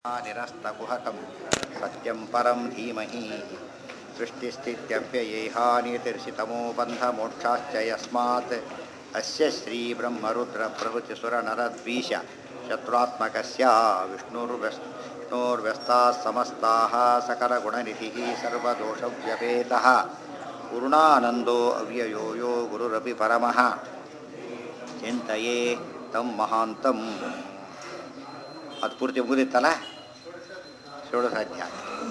निरस्तकुहकं सत्यं परं धीमहि सृष्टिस्थित्यप्ययेहानितिर्षितमो बन्धमोक्षाश्च यस्मात् अस्य श्रीब्रह्मरुद्रप्रभृतिसुरनरद्वीष शत्रुत्मकस्य विष्णुर्व्यस्ताः समस्ताः सकलगुणनिधिः सर्वदोषव्यपेतः पूर्णानन्दो अव्ययो यो गुरुरपि परमः ಚಿಂತೆಯೇ ತಂ ಮಹಾಂತಂ ಅದು ಪೂರ್ತಿ ಮುಗಿದಿತ್ತಲ್ಲ ಷೋಡಸಾಧ್ಯಾಯ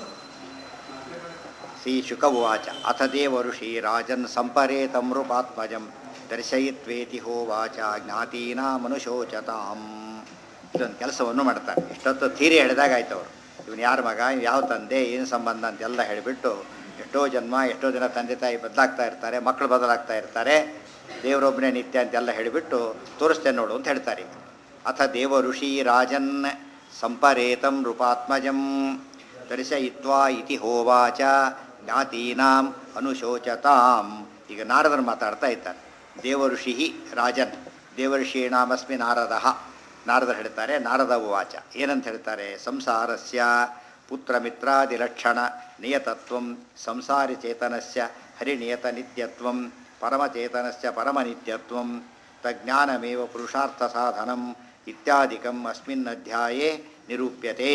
ಶ್ರೀ ಶುಕ ಉವಾಚ ಅಥ ದೇವ ಋಷಿ ರಾಜನ್ ಸಂಪರೇತಂ ರೂಪಾತ್ಮಜಂ ದರ್ಶಯಿತ್ವೇತಿ ಹೋವಾಚ ಜ್ಞಾತೀನಾ ಮನುಶೋಚತಾಂ ಇದೊಂದು ಕೆಲಸವನ್ನು ಮಾಡ್ತಾರೆ ಇಷ್ಟೊತ್ತು ಥೀರಿ ಹೇಳಿದಾಗ ಆಯ್ತು ಅವರು ಇವನು ಯಾರ ಮಗ ಇವ್ನು ಯಾವ ತಂದೆ ಏನು ಸಂಬಂಧ ಅಂತೆಲ್ಲ ಹೇಳಿಬಿಟ್ಟು ಎಷ್ಟೋ ಜನ್ಮ ಎಷ್ಟೋ ಜನ ತಂದೆ ತಾಯಿ ಬದಲಾಗ್ತಾ ಇರ್ತಾರೆ ಮಕ್ಕಳು ಬದಲಾಗ್ತಾ ಇರ್ತಾರೆ ದೇವರೊಬ್ಬನೇ ನಿತ್ಯ ಅಂತೆಲ್ಲ ಹೇಳಿಬಿಟ್ಟು ತೋರಿಸ್ತೇನೆ ನೋಡು ಅಂತ ಹೇಳ್ತಾರೆ ಈಗ ಅಥ ದೇವ ಋಷಿ ರಾಜನ್ ಸಂಪರೇತಂ ರೂಪಾತ್ಮಜಂ ದರ್ಶಯಿತ್ವಾ ಇತಿ ಹೋವಾಚ ಜ್ಞಾತೀನಾಂ ಅನುಶೋಚತಾಂ ಈಗ ನಾರದನು ಮಾತಾಡ್ತಾ ಇದ್ದಾರೆ ದೇವ ಋಷಿ ರಾಜನ್ ದೇವಋಷೀಣಾಮಸ್ಮಿ ನಾರದ ನಾರದರು ಹೇಳ್ತಾರೆ ನಾರದ ಉವಾಚ ಏನಂತ ಹೇಳ್ತಾರೆ ಸಂಸಾರಸ್ಯ ಪುತ್ರಮಿತ್ರಾದಿಲಕ್ಷಣ ನಿಯತತ್ವಂ ಸಂಸಾರಿ ಚೇತನಸ್ಯ ಹರಿನಿಯತ ನಿತ್ಯತ್ವಂ ಪರಮಚೇತನಸ್ಯ ಪರಮನಿತ್ಯತ್ವಂ ತಜ್ಞಾನಮೇವ ಪುರುಷಾರ್ಥ ಸಾಧನಂ ಇತ್ಯಾದಿಕಂ ಅಸ್ಮಿನ್ ಅಧ್ಯಾಯೇ ನಿರೂಪ್ಯತೆ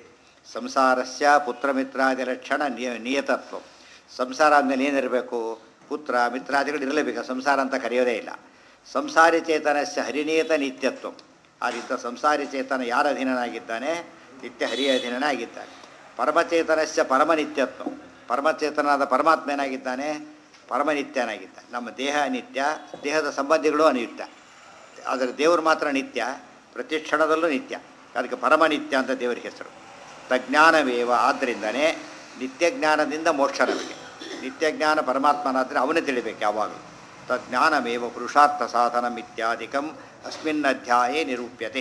ಸಂಸಾರಸ್ಯ ಪುತ್ರಮಿತ್ರಾದಿಲಕ್ಷಣ ನಿಯ ನಿಯತತ್ವ ಸಂಸಾರ ಆದಮೇಲೆ ಏನಿರಬೇಕು ಪುತ್ರ ಮಿತ್ರಾದಿಗಳು ಇರಲೇಬೇಕು ಸಂಸಾರ ಅಂತ ಕರೆಯೋದೇ ಇಲ್ಲ ಸಂಸಾರಿ ಚೇತನಸ್ಯ ಹರಿನಿಯತ ನಿತ್ಯತ್ವ ಆದಿತ್ತ ಸಂಸಾರಿ ಚೇತನ ಯಾರ ಅಧೀನನಾಗಿದ್ದಾನೆ ನಿತ್ಯ ಹರಿಯ ಅಧೀನನಾಗಿದ್ದಾನೆ ಪರಮಚೇತನಸ್ಯ ಪರಮನಿತ್ಯತ್ವ ಪರಮಚೇತನಾದ ಪರಮಾತ್ಮ ಏನಾಗಿದ್ದಾನೆ ಪರಮನಿತ್ಯನಾಗಿದ್ದ ನಮ್ಮ ದೇಹ ನಿತ್ಯ ದೇಹದ ಸಂಬಂಧಿಗಳು ಅನಿತ್ಯ ಆದರೆ ದೇವರು ಮಾತ್ರ ನಿತ್ಯ ಪ್ರತಿ ಕ್ಷಣದಲ್ಲೂ ನಿತ್ಯ ಅದಕ್ಕೆ ಪರಮನಿತ್ಯ ಅಂತ ದೇವರ ಹೆಸರು ತಜ್ಞಾನವೇವ ಆದ್ದರಿಂದನೇ ನಿತ್ಯ ಜ್ಞಾನದಿಂದ ಮೋಕ್ಷ ನಮಗೆ ನಿತ್ಯ ಜ್ಞಾನ ಪರಮಾತ್ಮನಾದರೆ ಅವನೇ ತಿಳಿಬೇಕು ಯಾವಾಗಲೂ ತಜ್ಞಾನಮೇವ ಪುರುಷಾರ್ಥ ಸಾಧನಂ ಇತ್ಯಾದಿಕಂ ಅಸ್ಮಿನ್ ಅಧ್ಯಾಯೇ ನಿರೂಪ್ಯತೆ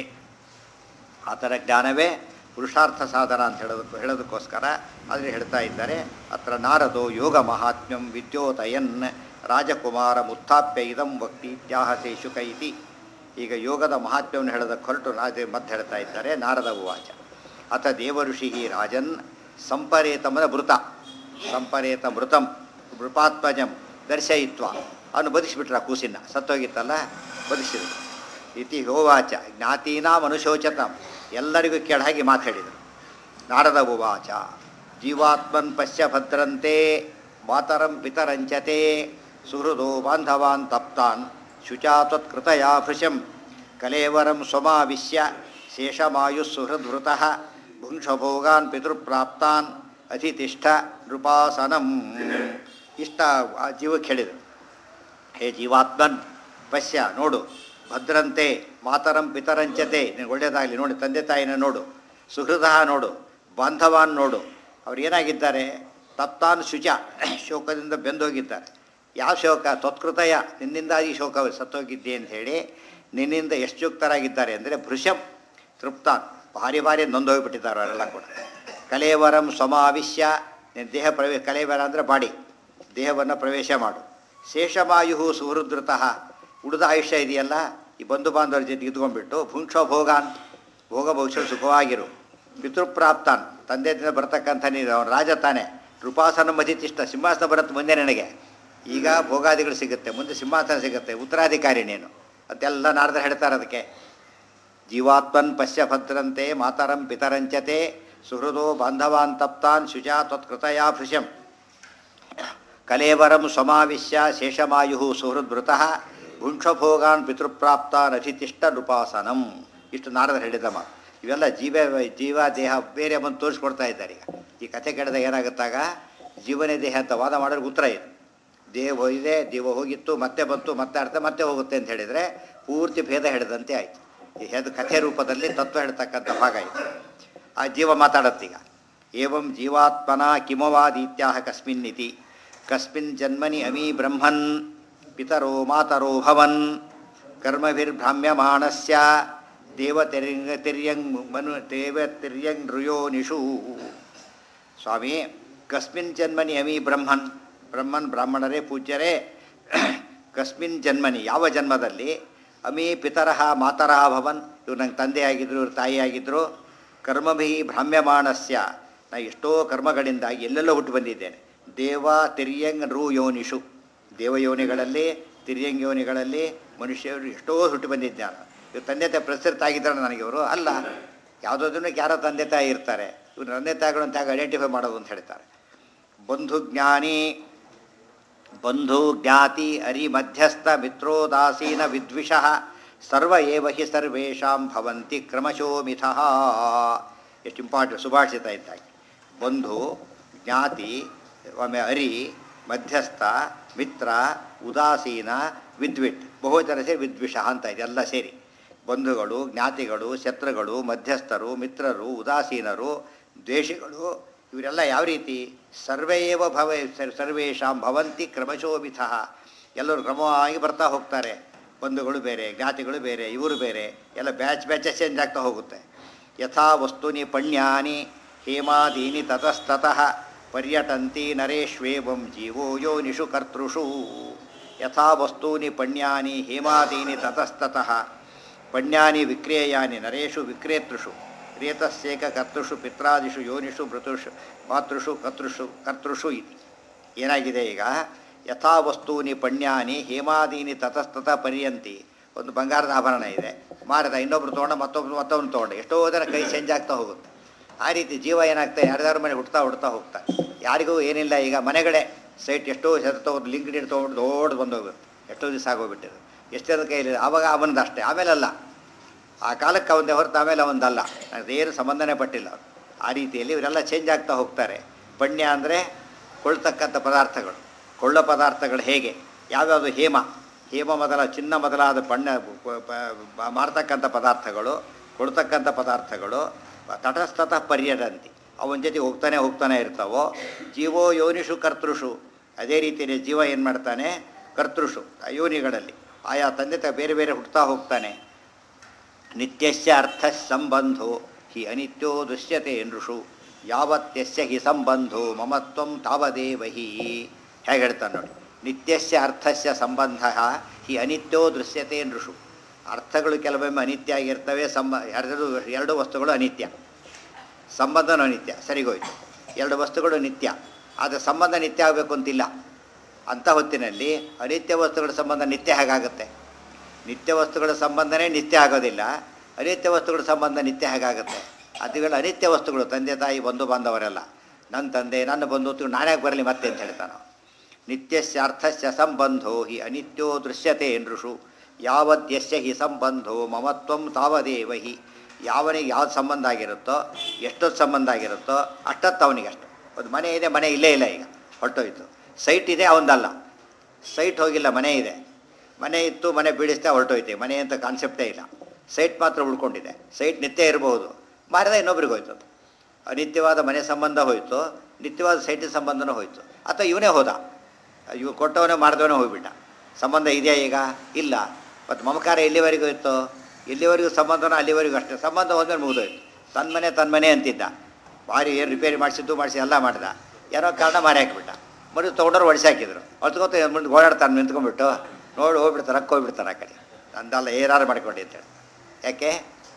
ಆ ಥರ ಜ್ಞಾನವೇ ಪುರುಷಾರ್ಥ ಸಾಧನ ಅಂತ ಹೇಳೋದಕ್ಕೆ ಹೇಳೋದಕ್ಕೋಸ್ಕರ ಆದರೆ ಹೇಳ್ತಾ ಇದ್ದಾರೆ ಅತ್ರ ನಾರದೋ ಯೋಗ ಮಹಾತ್ಮ್ಯಂ ವಿದ್ಯೋತಯನ್ ರಾಜಕುಮಾರ ಮುತ್ಥಾಪ್ಯ ಇದಂ ವಕ್ತಿ ಇತ್ಯಾಹಸೆ ಶುಕ ಇತಿ ಈಗ ಯೋಗದ ಮಹಾತ್ಮ್ಯವನ್ನು ಹೇಳೋದಕ್ಕೆ ಹೊರಟು ರಾಜ ಮತ್ತೆ ಹೇಳ್ತಾ ಇದ್ದಾರೆ ನಾರದ ಉವಾಚ ಅಥ ದೇವಋಷಿ ರಾಜನ್ ಸಂಪರೇತಮನ ಮೃತ ಸಂಪರೇತ ಮೃತಂ ಮೃಪಾತ್ಮಜಂ ದರ್ಶಯಿತ್ವ ಅವನು ಬದುಕಿಸ್ಬಿಟ್ರ ಕೂಸಿನ ಸತ್ತೋಗಿತ್ತಲ್ಲ ಬದುಕಿಸಿದ್ರು ಇತಿ ಹೋವಾಚ ಜ್ಞಾತೀನಾಂ ಅನುಶೋಚತಾಂ ಎಲ್ಲರಿಗೂ ಕೆಳಹಾಗಿ ಮಾತಾಡಿದರು ನಾರದ ಉವಾಚ ಜೀವಾತ್ಮನ್ ಪಶ್ಯ ಭದ್ರಂತೆ ಮಾತರಂ ಪಿತರಂಚತೆ ಸುಹೃದೋ ಬಾಂಧವಾನ್ ತಪ್ತಾನ್ ಶುಚಾ ತ್ವತ್ಕೃತಯಾ ಭೃಶಂ ಕಲೇವರಂ ಸ್ವಮಾವಿಶ್ಯ ಶೇಷಮಾಯುಸ್ಸುಹೃದ್ವೃತಃ ಭುಂಕ್ಷಭೋಗಾನ್ ಪಿತೃಪ್ರಾಪ್ತಾನ್ ಅಧಿತಿಷ್ಠ ನೃಪಾಸನಂ ಇಷ್ಟ ಆ ಜೀವಕ್ಕೆ ಹೇಳಿದರು ಹೇ ಜೀವಾತ್ಮನ್ ಪಶ್ಯ ನೋಡು ಭದ್ರಂತೆ ಮಾತರಂ ಪಿತರಂಚತೆ ನಿನಗೆ ಒಳ್ಳೆಯದಾಗಲಿ ನೋಡಿ ತಂದೆ ತಾಯಿನ ನೋಡು ಸುಹೃದ ನೋಡು ಬಾಂಧವಾನ್ ನೋಡು ಅವ್ರು ಏನಾಗಿದ್ದಾರೆ ತಪ್ತಾನ್ ಶುಚ ಶೋಕದಿಂದ ಬೆಂದೋಗಿದ್ದಾರೆ ಯಾವ ಶೋಕ ತ್ವತ್ಕೃತಯ ನಿನ್ನಿಂದಾಗಿ ಶೋಕ ಸತ್ತೋಗಿದ್ದೆ ಅಂತ ಹೇಳಿ ನಿನ್ನಿಂದ ಎಷ್ಟು ಯುಕ್ತರಾಗಿದ್ದಾರೆ ಅಂದರೆ ಭೃಶಂ ತೃಪ್ತಾನ್ ಭಾರಿ ಭಾರಿ ನೊಂದೋಗಿಬಿಟ್ಟಿದ್ದಾರೆ ಅವರೆಲ್ಲ ಕೂಡ ಕಲೇವರಂ ಸಮಾವಿಶ್ಯ ನಿನ್ನ ದೇಹ ಪ್ರವೇಶ ಕಲೇವರ ಅಂದರೆ ಬಾಡಿ ದೇಹವನ್ನು ಪ್ರವೇಶ ಮಾಡು ಶೇಷಮಾಯು ಸುಹೃದೃತಃ ಉಳಿದ ಆಯುಷ್ಯ ಇದೆಯಲ್ಲ ಈ ಬಂಧು ಬಾಂಧವರ ಜೊತೆ ಇದ್ಕೊಂಡ್ಬಿಟ್ಟು ಭುಂಕ್ಷೋ ಭೋಗಾನ್ ಭೋಗ ಭವಿಷ್ಯ ಸುಖವಾಗಿರು ಪಿತೃಪ್ರಾಪ್ತಾನ್ ತಂದೆಯಿಂದ ಬರ್ತಕ್ಕಂಥ ನೀನು ಅವನು ರಾಜ ತಾನೆ ಕೃಪಾಸನ ಮಧಿತಿಷ್ಠ ಸಿಂಹಾಸನ ಬರುತ್ತೆ ಮುಂದೆ ನನಗೆ ಈಗ ಭೋಗಾದಿಗಳು ಸಿಗುತ್ತೆ ಮುಂದೆ ಸಿಂಹಾಸನ ಸಿಗುತ್ತೆ ಉತ್ತರಾಧಿಕಾರಿ ನೀನು ಅದೆಲ್ಲ ನಾಡ್ದು ಹೇಳ್ತಾರೆ ಅದಕ್ಕೆ ಜೀವಾತ್ಮನ್ ಪಶ್ಯ ಭದ್ರಂತೆ ಮಾತರಂ ಪಿತರಂಚತೆ ಸುಹೃದೋ ಬಾಂಧವಾನ್ ತಪ್ತಾನ್ ಶುಚಾ ತ್ವತ್ಕೃತಯಾ ಭೃಶಂ ಕಲೇವರಂ ಸ್ವಮಾವಿಶ್ಯ ಶೇಷಮಾಯು ಸುಹೃದ್ವೃತಃ ಭುಂಕ್ಷಭೋಗಾನ್ ಪಿತೃಪ್ರಾಪ್ತಾನ್ ಅಧಿತಿಷ್ಠ ನೃಪಾಸನಂ ಇಷ್ಟು ನಾರದ ಹೇಳಿದ ಮಾತು ಇವೆಲ್ಲ ಜೀವ ಜೀವ ದೇಹ ಬೇರೆ ಬಂದು ತೋರಿಸ್ಕೊಡ್ತಾ ಇದ್ದಾರೆ ಈಗ ಈ ಕಥೆ ಕೇಳಿದಾಗ ಏನಾಗುತ್ತಾಗ ಜೀವನೇ ದೇಹ ಅಂತ ವಾದ ಮಾಡೋರಿಗೆ ಉತ್ತರ ಇದೆ ದೇಹ ಇದೆ ದೇವ ಹೋಗಿತ್ತು ಮತ್ತೆ ಬಂತು ಮತ್ತೆ ಅರ್ಥ ಮತ್ತೆ ಹೋಗುತ್ತೆ ಅಂತ ಹೇಳಿದರೆ ಪೂರ್ತಿ ಭೇದ ಹೇಳಿದಂತೆ ಆಯಿತು ಈ ಹೆದ್ ಕಥೆ ರೂಪದಲ್ಲಿ ತತ್ವ ಹೇಳ್ತಕ್ಕಂಥ ಭಾಗ ಇದೆ ಆ ಜೀವ ಮಾತಾಡತ್ತೀಗ ಏವಂ ಜೀವಾತ್ಮನ ಕಿಮವಾದೀತ್ಯಾಹ ಕಸ್ಮಿನ್ನಿತಿ ಕಸ್ಮಿನ್ ಜನ್ಮನಿ ಅಮೀ ಬ್ರಹ್ಮನ್ ಪಿತರೋ ಮಾತರೋ ಭವನ್ ಕರ್ಮಭಿರ್ಭ್ರಾಮ್ಯಮಾಣಸ್ಯ ದೇವತಿರ್ಯಂಗ್ ತಿರ್ಯಂಗ್ ಮನು ದೇವತಿರ್ಯಂಗ್ ನೃಯೋನಿಷು ಸ್ವಾಮಿ ಕಸ್ಮಿನ್ ಜನ್ಮನಿ ಅಮಿ ಬ್ರಹ್ಮನ್ ಬ್ರಹ್ಮನ್ ಬ್ರಾಹ್ಮಣರೇ ಪೂಜ್ಯರೇ ಕಸ್ಮಿನ್ ಜನ್ಮನಿ ಯಾವ ಜನ್ಮದಲ್ಲಿ ಅಮೀ ಪಿತರಹ ಮಾತರಹ ಭವನ್ ಇವ್ರು ನಂಗೆ ತಂದೆ ಆಗಿದ್ರು ಇವ್ರು ತಾಯಿ ಆಗಿದ್ರು ಕರ್ಮಭಿ ಭ್ರಾಮ್ಯಮಾಣಸ್ಯ ನಾ ಎಷ್ಟೋ ಕರ್ಮಗಳಿಂದ ಎಲ್ಲೆಲ್ಲೋ ಹುಟ್ಟು ಬಂದಿದ್ದೇನೆ ದೇವ ತಿರ್ಯಂಗ್ ನೃ ಯೋನಿಷು ದೇವಯೋನಿಗಳಲ್ಲಿ ತಿರ್ಯಂಗ್ ಯೋನಿಗಳಲ್ಲಿ ಮನುಷ್ಯರು ಎಷ್ಟೋ ಹುಟ್ಟು ಬಂದಿದ್ದಾನೆ ಇವ್ರು ತಂದೆ ತಾಯಿ ಪ್ರಸ್ತುತ ಆಗಿದ್ದಾರೆ ನನಗೆ ಇವರು ಅಲ್ಲ ಯಾವುದಾದ್ರೂ ಯಾರೋ ತಂದೆ ತಾಯಿ ಇರ್ತಾರೆ ಇವ್ರು ತಂದೆ ತಾಯಿಗಳು ಅಂತ ಐಡೆಂಟಿಫೈ ಮಾಡೋದು ಅಂತ ಹೇಳ್ತಾರೆ ಬಂಧು ಜ್ಞಾನಿ ಬಂಧು ಜ್ಞಾತಿ ಅರಿ ಮಧ್ಯಸ್ಥ ಮಿತ್ರೋದಾಸೀನ ವಿದ್ವಿಷಃ ಸರ್ವ ಏವ ಹಿ ಸರ್ವೇಷಾಂ ಭವಂತಿ ಕ್ರಮಶೋ ಮಿಥಃ ಎಷ್ಟು ಇಂಪಾರ್ಟೆಂಟ್ ಸುಭಾಷಿತ ಇದ್ದಾಗಿ ಬಂಧು ಜ್ಞಾತಿ ಒಮ್ಮೆ ಅರಿ ಮಧ್ಯಸ್ಥ ಮಿತ್ರ ಉದಾಸೀನ ವಿದ್ವಿಟ್ ಬಹುಜನ ಸೇರಿ ವಿದ್ವಿಷ ಅಂತ ಇದೆಲ್ಲ ಸೇರಿ ಬಂಧುಗಳು ಜ್ಞಾತಿಗಳು ಶತ್ರುಗಳು ಮಧ್ಯಸ್ಥರು ಮಿತ್ರರು ಉದಾಸೀನರು ದ್ವೇಷಿಗಳು ಇವರೆಲ್ಲ ಯಾವ ರೀತಿ ಸರ್ವೇವ ಭವ ಸರ್- ಸರ್ವೇಷಾಂ ಭವಂತಿ ಕ್ರಮಶೋಭಿತ ಎಲ್ಲರೂ ಕ್ರಮವಾಗಿ ಬರ್ತಾ ಹೋಗ್ತಾರೆ ಬಂಧುಗಳು ಬೇರೆ ಜ್ಞಾತಿಗಳು ಬೇರೆ ಇವರು ಬೇರೆ ಎಲ್ಲ ಬ್ಯಾಚ್ ಬ್ಯಾಚಸ್ ಚೇಂಜ್ ಆಗ್ತಾ ಹೋಗುತ್ತೆ ಯಥಾ ವಸ್ತುನಿ ಪಣ್ಯಾನಿ ಹೇಮಾದೀನಿ ತತಸ್ತತಃ ಪರ್ಯಟಂತಿ ನರೇಶ್ವೇವಂ ಜೀವೋ ಯೋನಿಷು ಕರ್ತೃಷು ಯಥಾ ವಸ್ತೂನಿ ಪಣ್ಯಾನಿ ಹೇಮಾದೀನಿ ತತಸ್ತತಃ ಪಣ್ಯಾನಿ ವಿಕ್ರೇಯಾನಿ ನರೇಷು ವಿಕ್ರೇತೃಷು ರೇತಸ್ಯೇಕ ಕರ್ತೃಷು ಪಿತ್ರಾದಿಷು ಯೋನಿಷು ಮೃತೃಷು ಮಾತೃಷು ಕರ್ತೃಷು ಕರ್ತೃಷು ಇತಿ ಏನಾಗಿದೆ ಈಗ ಯಥಾ ವಸ್ತೂನಿ ಪಣ್ಯಾನಿ ಹೇಮಾದೀನಿ ತತಸ್ತತ ಪರ್ಯಂತಿ ಒಂದು ಬಂಗಾರದ ಆಭರಣ ಇದೆ ಮಾರಿದ ಇನ್ನೊಬ್ರು ತೊಗೊಂಡ ಮತ್ತೊಬ್ರು ಮತ್ತೊಬ್ರು ತೊಗೊಂಡ ಎಷ್ಟೋ ಜನ ಕೈ ಚೇಂಜ್ ಆಗ್ತಾ ಹೋಗುತ್ತೆ ಆ ರೀತಿ ಜೀವ ಏನಾಗ್ತಾ ಯಾರ್ಯಾರ ಮನೆ ಹುಡ್ತಾ ಹುಡ್ತಾ ಹೋಗ್ತಾ ಯಾರಿಗೂ ಏನಿಲ್ಲ ಈಗ ಮನೆಗಳೇ ಸೈಟ್ ಎಷ್ಟೋ ಹೆಸರು ತೊಗೊಂಡು ಲಿಂಕ್ ಇಟ್ಟು ತೊಗೊಂಡು ದೊಡ್ಡ ಬಂದೋಗುತ್ತೆ ಎಷ್ಟೋ ದಿವಸ ಆಗೋಗ್ಬಿಟ್ಟಿದೆ ಎಷ್ಟೇ ಕೈಲಿ ಆವಾಗ ಅವನದು ಅಷ್ಟೇ ಆಮೇಲೆ ಅಲ್ಲ ಆ ಕಾಲಕ್ಕೆ ಅವಂದೇ ಹೊರತು ಆಮೇಲೆ ಅವಂದಲ್ಲ ಅದೇನು ಸಂಬಂಧನೇ ಪಟ್ಟಿಲ್ಲ ಅವ್ರು. ಆ ರೀತಿಯಲ್ಲಿ ಇವರೆಲ್ಲ ಚೇಂಜ್ ಆಗ್ತಾ ಹೋಗ್ತಾರೆ ಪಣ್ಯ ಅಂದರೆ ಕೊಳ್ತಕ್ಕಂಥ ಪದಾರ್ಥಗಳು ಕೊಳ್ಳೋ ಪದಾರ್ಥಗಳು ಹೇಗೆ ಯಾವ್ಯಾವುದು ಹೇಮ ಹೇಮ ಮೊದಲ ಚಿನ್ನ ಮೊದಲಾದ ಪಣ್ಯ ಪ- ಪ- ಪ- ಮಾರ್ತಕ್ಕಂಥ ಪದಾರ್ಥಗಳು ಕೊಡ್ತಕ್ಕಂಥ ಪದಾರ್ಥಗಳು ತಟಸ್ಥತಃ ಪರ್ಯಟಂತಿ ಅವನ ಜೊತೆ ಹೋಗ್ತಾನೆ ಹೋಗ್ತಾನೆ ಇರ್ತಾವೋ ಜೀವೋ ಯೋನಿಷು ಕರ್ತೃಷು ಅದೇ ರೀತಿಯಲ್ಲಿ ಜೀವ ಏನು ಮಾಡ್ತಾನೆ ಕರ್ತೃಷು ಆ ಯೋನಿಗಳಲ್ಲಿ ಆಯಾ ತಂದೆ ತಾಯಿ ಬೇರೆ ಬೇರೆ ಹುಡ್ತಾ ಹೋಗ್ತಾನೆ ನಿತ್ಯಸ್ಯ ಅರ್ಥ ಸಂಬಂಧೋ ಹಿ ಅನಿತ್ಯೋ ದೃಶ್ಯತೆ ನೃಷು ಯಾವತ್ಯಸ್ಯ ಹಿ ಸಂಬಂಧೋ ಮಮತ್ವಂ ತಾವದೇವ ಹಿ ಹೇಗೆ ಹೇಳ್ತಾನೆ ನೋಡಿ ನಿತ್ಯಸ್ಯ ಅರ್ಥಸ್ಯ ಸಂಬಂಧ ಹಿ ಅನಿತ್ಯೋ ದೃಶ್ಯತೆ ನೃಷು ಅರ್ಥಗಳು ಕೆಲವೊಮ್ಮೆ ಅನಿತ್ಯ ಆಗಿರ್ತವೆ ಸಂಬ ಎರಡು ಎರಡು ವಸ್ತುಗಳು ಅನಿತ್ಯ ಸಂಬಂಧನೂ ಅನಿತ್ಯ ಸರಿಗೋಯ್ತು ಎರಡು ವಸ್ತುಗಳು ನಿತ್ಯ ಆದರೆ ಸಂಬಂಧ ನಿತ್ಯ ಆಗಬೇಕು ಅಂತಿಲ್ಲ ಅಂಥ ಹೊತ್ತಿನಲ್ಲಿ ಅನಿತ್ಯ ವಸ್ತುಗಳ ಸಂಬಂಧ ನಿತ್ಯ ಹೇಗಾಗುತ್ತೆ ನಿತ್ಯ ವಸ್ತುಗಳ ಸಂಬಂಧನೇ ನಿತ್ಯ ಆಗೋದಿಲ್ಲ ಅನಿತ್ಯ ವಸ್ತುಗಳ ಸಂಬಂಧ ನಿತ್ಯ ಹೇಗಾಗುತ್ತೆ ಅದುಗಳು ಅನಿತ್ಯ ವಸ್ತುಗಳು ತಂದೆ ತಾಯಿ ಬಂಧು ಬಾಂಧವರೆಲ್ಲ ನನ್ನ ತಂದೆ ನನ್ನ ಬಂಧು ನಾಣ್ಯಾಕೆ ಬರಲಿ ಮತ್ತೆ ಅಂತ ಹೇಳ್ತಾನೆ ನಿತ್ಯಸ್ಯ ಅರ್ಥಸ್ಯ ಸಂಬಂಧೋ ಹಿ ಅನಿತ್ಯೋ ದೃಶ್ಯತೆ ನೃಷು ಯಾವದ್ಯಸ್ಯ ಹಿ ಸಂಬಂಧೋ ಮಮತ್ವಂ ತಾವದೇವ ಹಿ ಯಾವನಿಗೆ ಯಾವ್ದು ಸಂಬಂಧ ಆಗಿರುತ್ತೋ ಎಷ್ಟೊತ್ತು ಸಂಬಂಧ ಆಗಿರುತ್ತೋ ಅಷ್ಟೊತ್ತು ಅವನಿಗೆ ಅಷ್ಟು ಒಂದು ಮನೆ ಇದೆ ಮನೆ ಇಲ್ಲೇ ಇಲ್ಲ ಈಗ ಹೊರಟೋಯ್ತು ಸೈಟ್ ಇದೆ ಅವನದಲ್ಲ ಸೈಟ್ ಹೋಗಿಲ್ಲ ಮನೆ ಇದೆ ಮನೆ ಇತ್ತು ಮನೆ ಬೀಳಿಸ್ತಾ ಹೊರಟೋಯ್ತೆ ಮನೆ ಅಂತ ಕಾನ್ಸೆಪ್ಟೇ ಇಲ್ಲ ಸೈಟ್ ಮಾತ್ರ ಉಳ್ಕೊಂಡಿದೆ ಸೈಟ್ ನಿತ್ಯ ಇರಬಹುದು ಮಾರಿದ ಇನ್ನೊಬ್ರಿಗೆ ಹೋಯ್ತು ಅದು ಅನಿತ್ಯವಾದ ಮನೆ ಸಂಬಂಧ ಹೋಯಿತು ನಿತ್ಯವಾದ ಸೈಟಿನ ಸಂಬಂಧನೂ ಹೋಯಿತು ಅಥವಾ ಇವನೇ ಹೋದ ಇವ್ ಕೊಟ್ಟವನೇ ಮಾಡಿದವನೇ ಹೋಗ್ಬಿಟ್ಟ ಸಂಬಂಧ ಇದೆಯಾ ಈಗ ಇಲ್ಲ ಮತ್ತು ಮಮಕಾರ ಎಲ್ಲಿವರೆಗೂ ಇತ್ತು ಎಲ್ಲಿವರೆಗೂ ಸಂಬಂಧನೋ ಅಲ್ಲಿವರೆಗೂ ಅಷ್ಟೇ ಸಂಬಂಧ ಹೋದ್ಮೇಲೆ ಮುಗಿದೋಯ್ತು ತನ್ನ ಮನೆ ತನ್ನ ಮನೆ ಅಂತಿದ್ದ ಭಾರಿ ಏನು ರಿಪೇರಿ ಮಾಡಿಸಿದ್ದು ಮಾಡಿಸಿ ಎಲ್ಲ ಮಾಡ್ದ ಏನೋ ಕಾರಣ ಮಾರಿ ಹಾಕಿಬಿಟ್ಟ ಮರು ತೊಗೊಂಡವ್ರು ಒಡಿಸಿ ಹಾಕಿದ್ರು ಹೊತ್ಕೋತ ಮುಂದೆ ಓಡಾಡ್ತಾನೆ ನಿಂತ್ಕೊಂಡ್ಬಿಟ್ಟು ನೋಡಿ ಹೋಗ್ಬಿಡ್ತಾರೆ ರೊಕ್ಕ ಹೋಗ್ಬಿಡ್ತಾರೆ ಆ ಕಡೆ ನಂದಲ್ಲ ಏನಾರು ಮಾಡ್ಕೊಂಡು ಅಂತೇಳಿ ಯಾಕೆ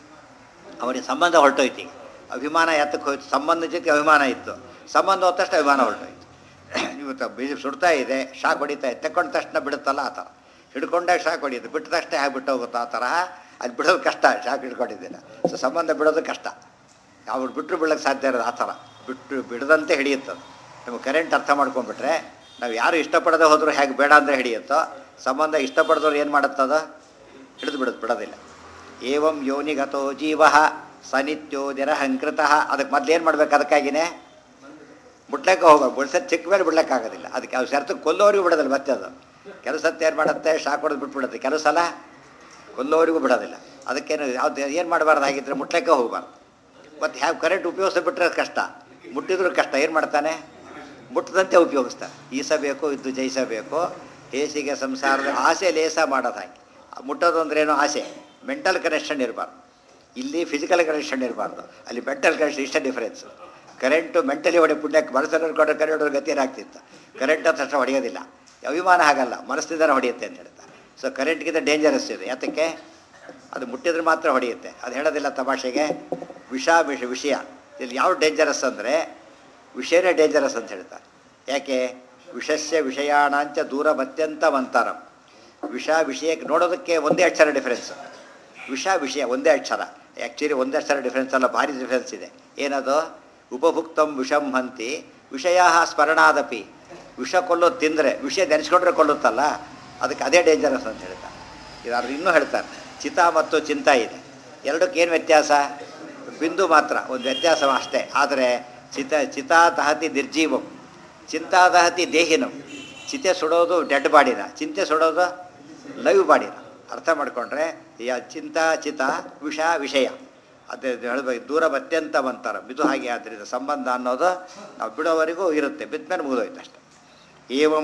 ಅವನಿಗೆ ಸಂಬಂಧ ಹೊರಟೋಯ್ತು ಈಗ ಅಭಿಮಾನ ಎತ್ತಕ್ಕೆ ಹೋಯ್ತು ಸಂಬಂಧ ಜೊತೆ ಅಭಿಮಾನ ಇತ್ತು ಸಂಬಂಧ ಹೋದ ತಕ್ಷಣ ಅಭಿಮಾನ ಹೊರಟೋಯ್ತು ಇವತ್ತು ಬೀಜ ಸುಡ್ತಾ ಇದೆ ಶಾಕ್ ಹೊಡಿತಾ ಇದೆ ತಗೊಂಡ ತಕ್ಷಣ ಬಿಡುತ್ತಲ್ಲ ಆ ಥರ ಹಿಡ್ಕೊಂಡಾಗ ಶಾಕ್ ಹೊಡಿಯುತ್ತೆ ಬಿಟ್ಟ ತಕ್ಷಣ ಹೇಗೆ ಬಿಟ್ಟು ಹೋಗುತ್ತೋ ಆ ಥರ ಅದು ಬಿಡೋದು ಕಷ್ಟ ಶಾಕ್ ಹಿಡ್ಕೊಂಡಿದ್ದಿಲ್ಲ ಸೊ ಸಂಬಂಧ ಬಿಡೋದು ಕಷ್ಟ ಅವ್ರು ಬಿಟ್ಟರು ಬಿಡೋಕ್ಕೆ ಸಾಧ್ಯ ಇರೋದು ಆ ಥರ ಬಿಟ್ಟು ಬಿಡದಂತೆ ಹಿಡಿಯುತ್ತದು ನಮಗೆ ಕರೆಂಟ್ ಅರ್ಥ ಮಾಡ್ಕೊಂಡ್ಬಿಟ್ರೆ ನಾವು ಯಾರು ಇಷ್ಟಪಡದೆ ಹೋದರೂ ಹೇಗೆ ಬೇಡ ಅಂದರೆ ಹಿಡಿಯುತ್ತೋ ಸಂಬಂಧ ಇಷ್ಟಪಡದವ್ರು ಏನು ಮಾಡುತ್ತದ ಹಿಡಿದು ಬಿಡೋದು ಬಿಡೋದಿಲ್ಲ ಏವಂ ಯೋನಿಗತೋ ಜೀವ ಸನಿತ್ಯೋ ನಿರಹಂಕೃತ ಅದಕ್ಕೆ ಮೊದ್ಲು ಏನು ಮಾಡ್ಬೇಕು ಅದಕ್ಕಾಗಿನೇ ಬಿಡ್ಲಕ್ಕೆ ಹೋಗ್ಬೇಕು ಬಿಡ್ಸೋದು ಚಿಕ್ಕ ಮೇಲೆ ಬಿಡ್ಲಿಕ್ಕಾಗೋದಿಲ್ಲ ಅದಕ್ಕೆ ಅವ್ರು ಸರ್ತು ಕೊಲ್ಲೋರಿಗೂ ಬಿಡೋದಿಲ್ಲ ಮತ್ತೆ ಅದು ಕೆಲವು ಸತ್ತು ಏನು ಮಾಡುತ್ತೆ ಶಾಕ್ ಹೊಡೆದು ಬಿಟ್ಬಿಡುತ್ತೆ ಕೆಲವು ಸಲ ಕೊಲ್ಲೋರಿಗೂ ಬಿಡೋದಿಲ್ಲ ಅದಕ್ಕೇನು ಯಾವ್ದು ಏನು ಮಾಡಬಾರ್ದಾಗಿದ್ದರೆ ಮುಟ್ಲಕ್ಕೆ ಹೋಗಬಾರ್ದು ಮತ್ತು ಹ್ಯಾವ್ ಕರೆಂಟ್ ಉಪಯೋಗಿಸ್ಬಿಟ್ರೆ ಕಷ್ಟ ಮುಟ್ಟಿದ್ರು ಕಷ್ಟ ಏನು ಮಾಡ್ತಾನೆ ಮುಟ್ಟದಂತೆ ಉಪಯೋಗಿಸ್ತಾನೆ ಈಸಬೇಕು ಇದ್ದು ಜಯಿಸಬೇಕು ಹೇಸಿಗೆ ಸಂಸಾರದ ಆಸೆ ಲೇಸ ಮಾಡೋದು ಹಾಗೆ ಮುಟ್ಟೋದು ಅಂದ್ರೇನು ಆಸೆ ಮೆಂಟಲ್ ಕನೆಕ್ಷನ್ ಇರಬಾರ್ದು ಇಲ್ಲಿ ಫಿಸಿಕಲ್ ಕನೆಕ್ಷನ್ ಇರಬಾರ್ದು ಅಲ್ಲಿ ಮೆಂಟಲ್ ಕನೆಕ್ಷನ್ ಇಷ್ಟೇ ಡಿಫರೆನ್ಸು ಕರೆಂಟು ಮೆಂಟಲಿ ಹೊಡೆ ಪುಣ್ಯಕ್ಕೆ ಮನಸ್ಸನ್ನು ಕೊಟ್ಟರೆ ಕರೆಂಟ್ ಹೊಡೆದು ಗತಿ ಏನಾಗ್ತಿತ್ತು ಕರೆಂಟ್ ಅಂತ ತಕ್ಷಣ ಹೊಡೆಯೋದಿಲ್ಲ ಅಭಿಮಾನ ಹಾಗಲ್ಲ ಮನಸ್ಸಿಂದನೇ ಹೊಡೆಯುತ್ತೆ ಅಂತ ಹೇಳ್ತಾರೆ ಸೊ ಕರೆಂಟ್ಗಿಂತ ಡೇಂಜರಸ್ ಇದೆ ಯಾತಕ್ಕೆ ಅದು ಮುಟ್ಟಿದ್ರೆ ಮಾತ್ರ ಹೊಡೆಯುತ್ತೆ ಅದು ಹೇಳೋದಿಲ್ಲ ತಮಾಷೆಗೆ ವಿಷ ವಿಷ ವಿಷಯ ಇಲ್ಲಿ ಯಾವ ಡೇಂಜರಸ್ ಅಂದರೆ ವಿಷಯನೇ ಡೇಂಜರಸ್ ಅಂತ ಹೇಳ್ತಾರೆ ಯಾಕೆ ವಿಷಸ್ಯ ವಿಷಯಾಣಾಂಚ ದೂರ ಅತ್ಯಂತ ಮಂತರಂ ವಿಷ ವಿಷಯಕ್ಕೆ ನೋಡೋದಕ್ಕೆ ಒಂದೇ ಅಕ್ಷರ ಡಿಫರೆನ್ಸ್ ವಿಷ ವಿಷಯ ಒಂದೇ ಅಕ್ಷರ ಆ್ಯಕ್ಚುಲಿ ಒಂದೇ ಅಕ್ಷರ ಡಿಫರೆನ್ಸ್ ಅಲ್ಲ ಭಾರಿ ಡಿಫರೆನ್ಸ್ ಇದೆ ಏನದು ಉಪಭುಕ್ತಂ ವಿಷಂ ಹಂತಿ ವಿಷಯ ಸ್ಮರಣಾದಪಿ ವಿಷ ಕೊಲ್ಲೋದು ತಿಂದರೆ ವಿಷಯ ನೆನೆಸ್ಕೊಂಡ್ರೆ ಕೊಲ್ಲುತ್ತಲ್ಲ ಅದಕ್ಕೆ ಅದೇ ಡೇಂಜರಸ್ ಅಂತ ಹೇಳ್ತಾರೆ ಇದಾದ್ರೆ ಇನ್ನೂ ಹೇಳ್ತಾರೆ ಚಿತ ಮತ್ತು ಚಿಂತ ಇದೆ ಎರಡಕ್ಕೆ ಏನು ವ್ಯತ್ಯಾಸ ಬಿಂದು ಮಾತ್ರ ಒಂದು ವ್ಯತ್ಯಾಸ ಅಷ್ಟೇ ಆದರೆ ಚಿತ ಚಿತಾ ದಹತಿ ನಿರ್ಜೀವಂ ಚಿಂತಾ ದಹತಿ ದೇಹಿನಂ ಚಿತೆ ಸುಡೋದು ಡೆಡ್ ಬಾಡಿನ ಚಿಂತೆ ಸುಡೋದು ಲೈವ್ ಬಾಡಿನ ಅರ್ಥ ಮಾಡಿಕೊಂಡ್ರೆ ಯಾ ಚಿಂತ ಚಿತ ವಿಷ ವಿಷಯ ಅದೇ ಹೇಳಬೇಕು ದೂರ ಅತ್ಯಂತ ಅಂತಾರ ಬಿದು ಹಾಗೆ ಆದ್ದರಿಂದ ಸಂಬಂಧ ಅನ್ನೋದು ನಾವು ಬಿಡೋವರೆಗೂ ಇರುತ್ತೆ ಬಿದ್ದ ಮೇಲೆ ಮುಗಿದೋಯ್ತು ಅಷ್ಟೆ ಏವಂ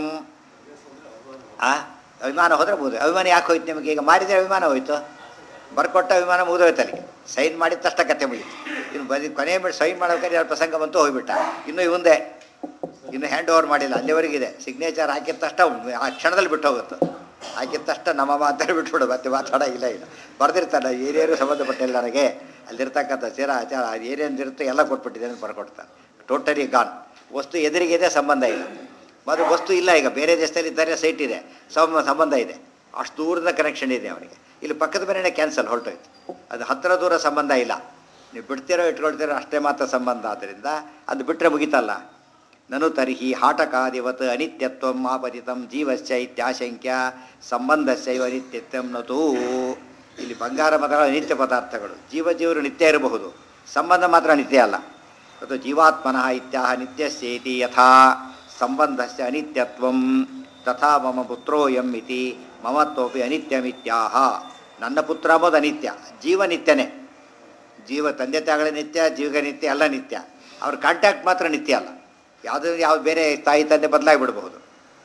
ಆ ಅಭಿಮಾನ ಹೋದರೆ ಮುಗಿದು ಅಭಿಮಾನ ಯಾಕೆ ಹೋಯ್ತು ನಿಮಗೆ ಈಗ ಮಾರಿದರೆ ಅಭಿಮಾನ ಹೋಯ್ತು ಬರ್ಕೊಟ್ಟ ಅಭಿಮಾನ ಮುಗಿದೋಯ್ತು ಅಲ್ಲಿಗೆ ಸೈನ್ ಮಾಡಿದ ತಕ್ಷಣ ಕತೆ ಮುಗೀತು ಇನ್ನು ಬದಿ ಕೊನೆ ಬಿಟ್ಟು ಸೈನ್ ಮಾಡೋಕೆ ಎರಡು ಪ್ರಸಂಗ ಬಂತು ಹೋಗ್ಬಿಟ್ಟ ಇನ್ನು ಇವಂದೇ ಇನ್ನು ಹ್ಯಾಂಡ್ ಓವರ್ ಮಾಡಿಲ್ಲ ಅಲ್ಲಿವರೆಗಿದೆ ಸಿಗ್ನೇಚರ್ ಹಾಕಿದ ತಕ್ಷಣ ಆ ಕ್ಷಣದಲ್ಲಿ ಬಿಟ್ಟು ಹೋಗುತ್ತೆ ಹಾಕಿದ ತಕ್ಷಣ ನಮ್ಮ ಮಾತಾಡಿ ಬಿಟ್ಬಿಡು ಮತ್ತೆ ಮಾತಾಡೋಗಿಲ್ಲ ಇಲ್ಲ ಬರ್ದಿರ್ತಾನೆ ಏನೇನು ಸಂಬಂಧಪಟ್ಟಿಲ್ಲ ನನಗೆ ಅಲ್ಲಿರ್ತಕ್ಕಂಥ ಚೀರ ಆಚಾರ ಏನೇನು ಇರುತ್ತೋ ಎಲ್ಲ ಕೊಟ್ಬಿಟ್ಟಿದೆ ಅಂತ ಬರ್ಕೊಡ್ತಾನೆ ಟೋಟಲಿ ಗಾನ್ ವಸ್ತು ಎದುರಿಗಿದೆ ಸಂಬಂಧ ಇಲ್ಲ ಮತ್ತು ವಸ್ತು ಇಲ್ಲ ಈಗ ಬೇರೆ ದೇಶದಲ್ಲಿ ಇದ್ದಾರೆ ಸೈಟ್ ಇದೆ ಸಮ ಸಂಬಂಧ ಇದೆ ಅಷ್ಟು ದೂರದ ಕನೆಕ್ಷನ್ ಇದೆ ಅವನಿಗೆ ಇಲ್ಲಿ ಪಕ್ಕದ ಮನೆಯೇ ಕ್ಯಾನ್ಸಲ್ ಹೊರಟೋಯ್ತು ಅದು ಹತ್ತಿರ ದೂರ ಸಂಬಂಧ ಇಲ್ಲ ನೀವು ಬಿಡ್ತಿರೋ ಇಟ್ಕೊಳ್ತಿರೋ ಅಷ್ಟೇ ಮಾತ್ರ ಸಂಬಂಧ ಆದ್ದರಿಂದ ಅದು ಬಿಟ್ಟರೆ ಮುಗಿತಲ್ಲ ನನು ತರ್ಹಿ ಹಾಟಕಾದಿವತ್ ಅನಿತ್ಯತ್ವಂ ಆಪತಿತಂ ಜೀವಶ್ಚ ಇತ್ಯಾಶಂಕ್ಯ ಸಂಬಂಧಸ್ಯೈವ ಅನಿತ್ಯತ್ವಂ ನತೂ ಇಲ್ಲಿ ಬಂಗಾರ ಮಗಳ ಅನಿತ್ಯ ಪದಾರ್ಥಗಳು ಜೀವ ಜೀವರು ನಿತ್ಯ ಇರಬಹುದು ಸಂಬಂಧ ಮಾತ್ರ ನಿತ್ಯ ಅಲ್ಲ ಮತ್ತು ಜೀವಾತ್ಮನಃ ಇತ್ಯಾಹ ನಿತ್ಯಸ್ಯೇತಿ ಯಥಾ ಸಂಬಂಧಸ್ಯ ಅನಿತ್ಯತ್ವಂ ತಥಾ ಮಮ ಪುತ್ರೋಯಂ ಇತಿ ಮಮತ್ವಪಿ ಅನಿತ್ಯಮಿತ್ಯಾಹ ನನ್ನ ಪುತ್ರ ಅಂಬೋದು ಅನಿತ್ಯ ಜೀವ ನಿತ್ಯನೇ ಜೀವ ತಂದೆ ತಾಯಿಗಳ ನಿತ್ಯ ಜೀವಗ ನಿತ್ಯ ಎಲ್ಲ ನಿತ್ಯ ಅವ್ರ ಕಾಂಟ್ಯಾಕ್ಟ್ ಮಾತ್ರ ನಿತ್ಯ ಅಲ್ಲ ಯಾವುದೇ ಯಾವ ಬೇರೆ ತಾಯಿ ತಂದೆ ಬದಲಾಗಿ ಬಿಡಬಹುದು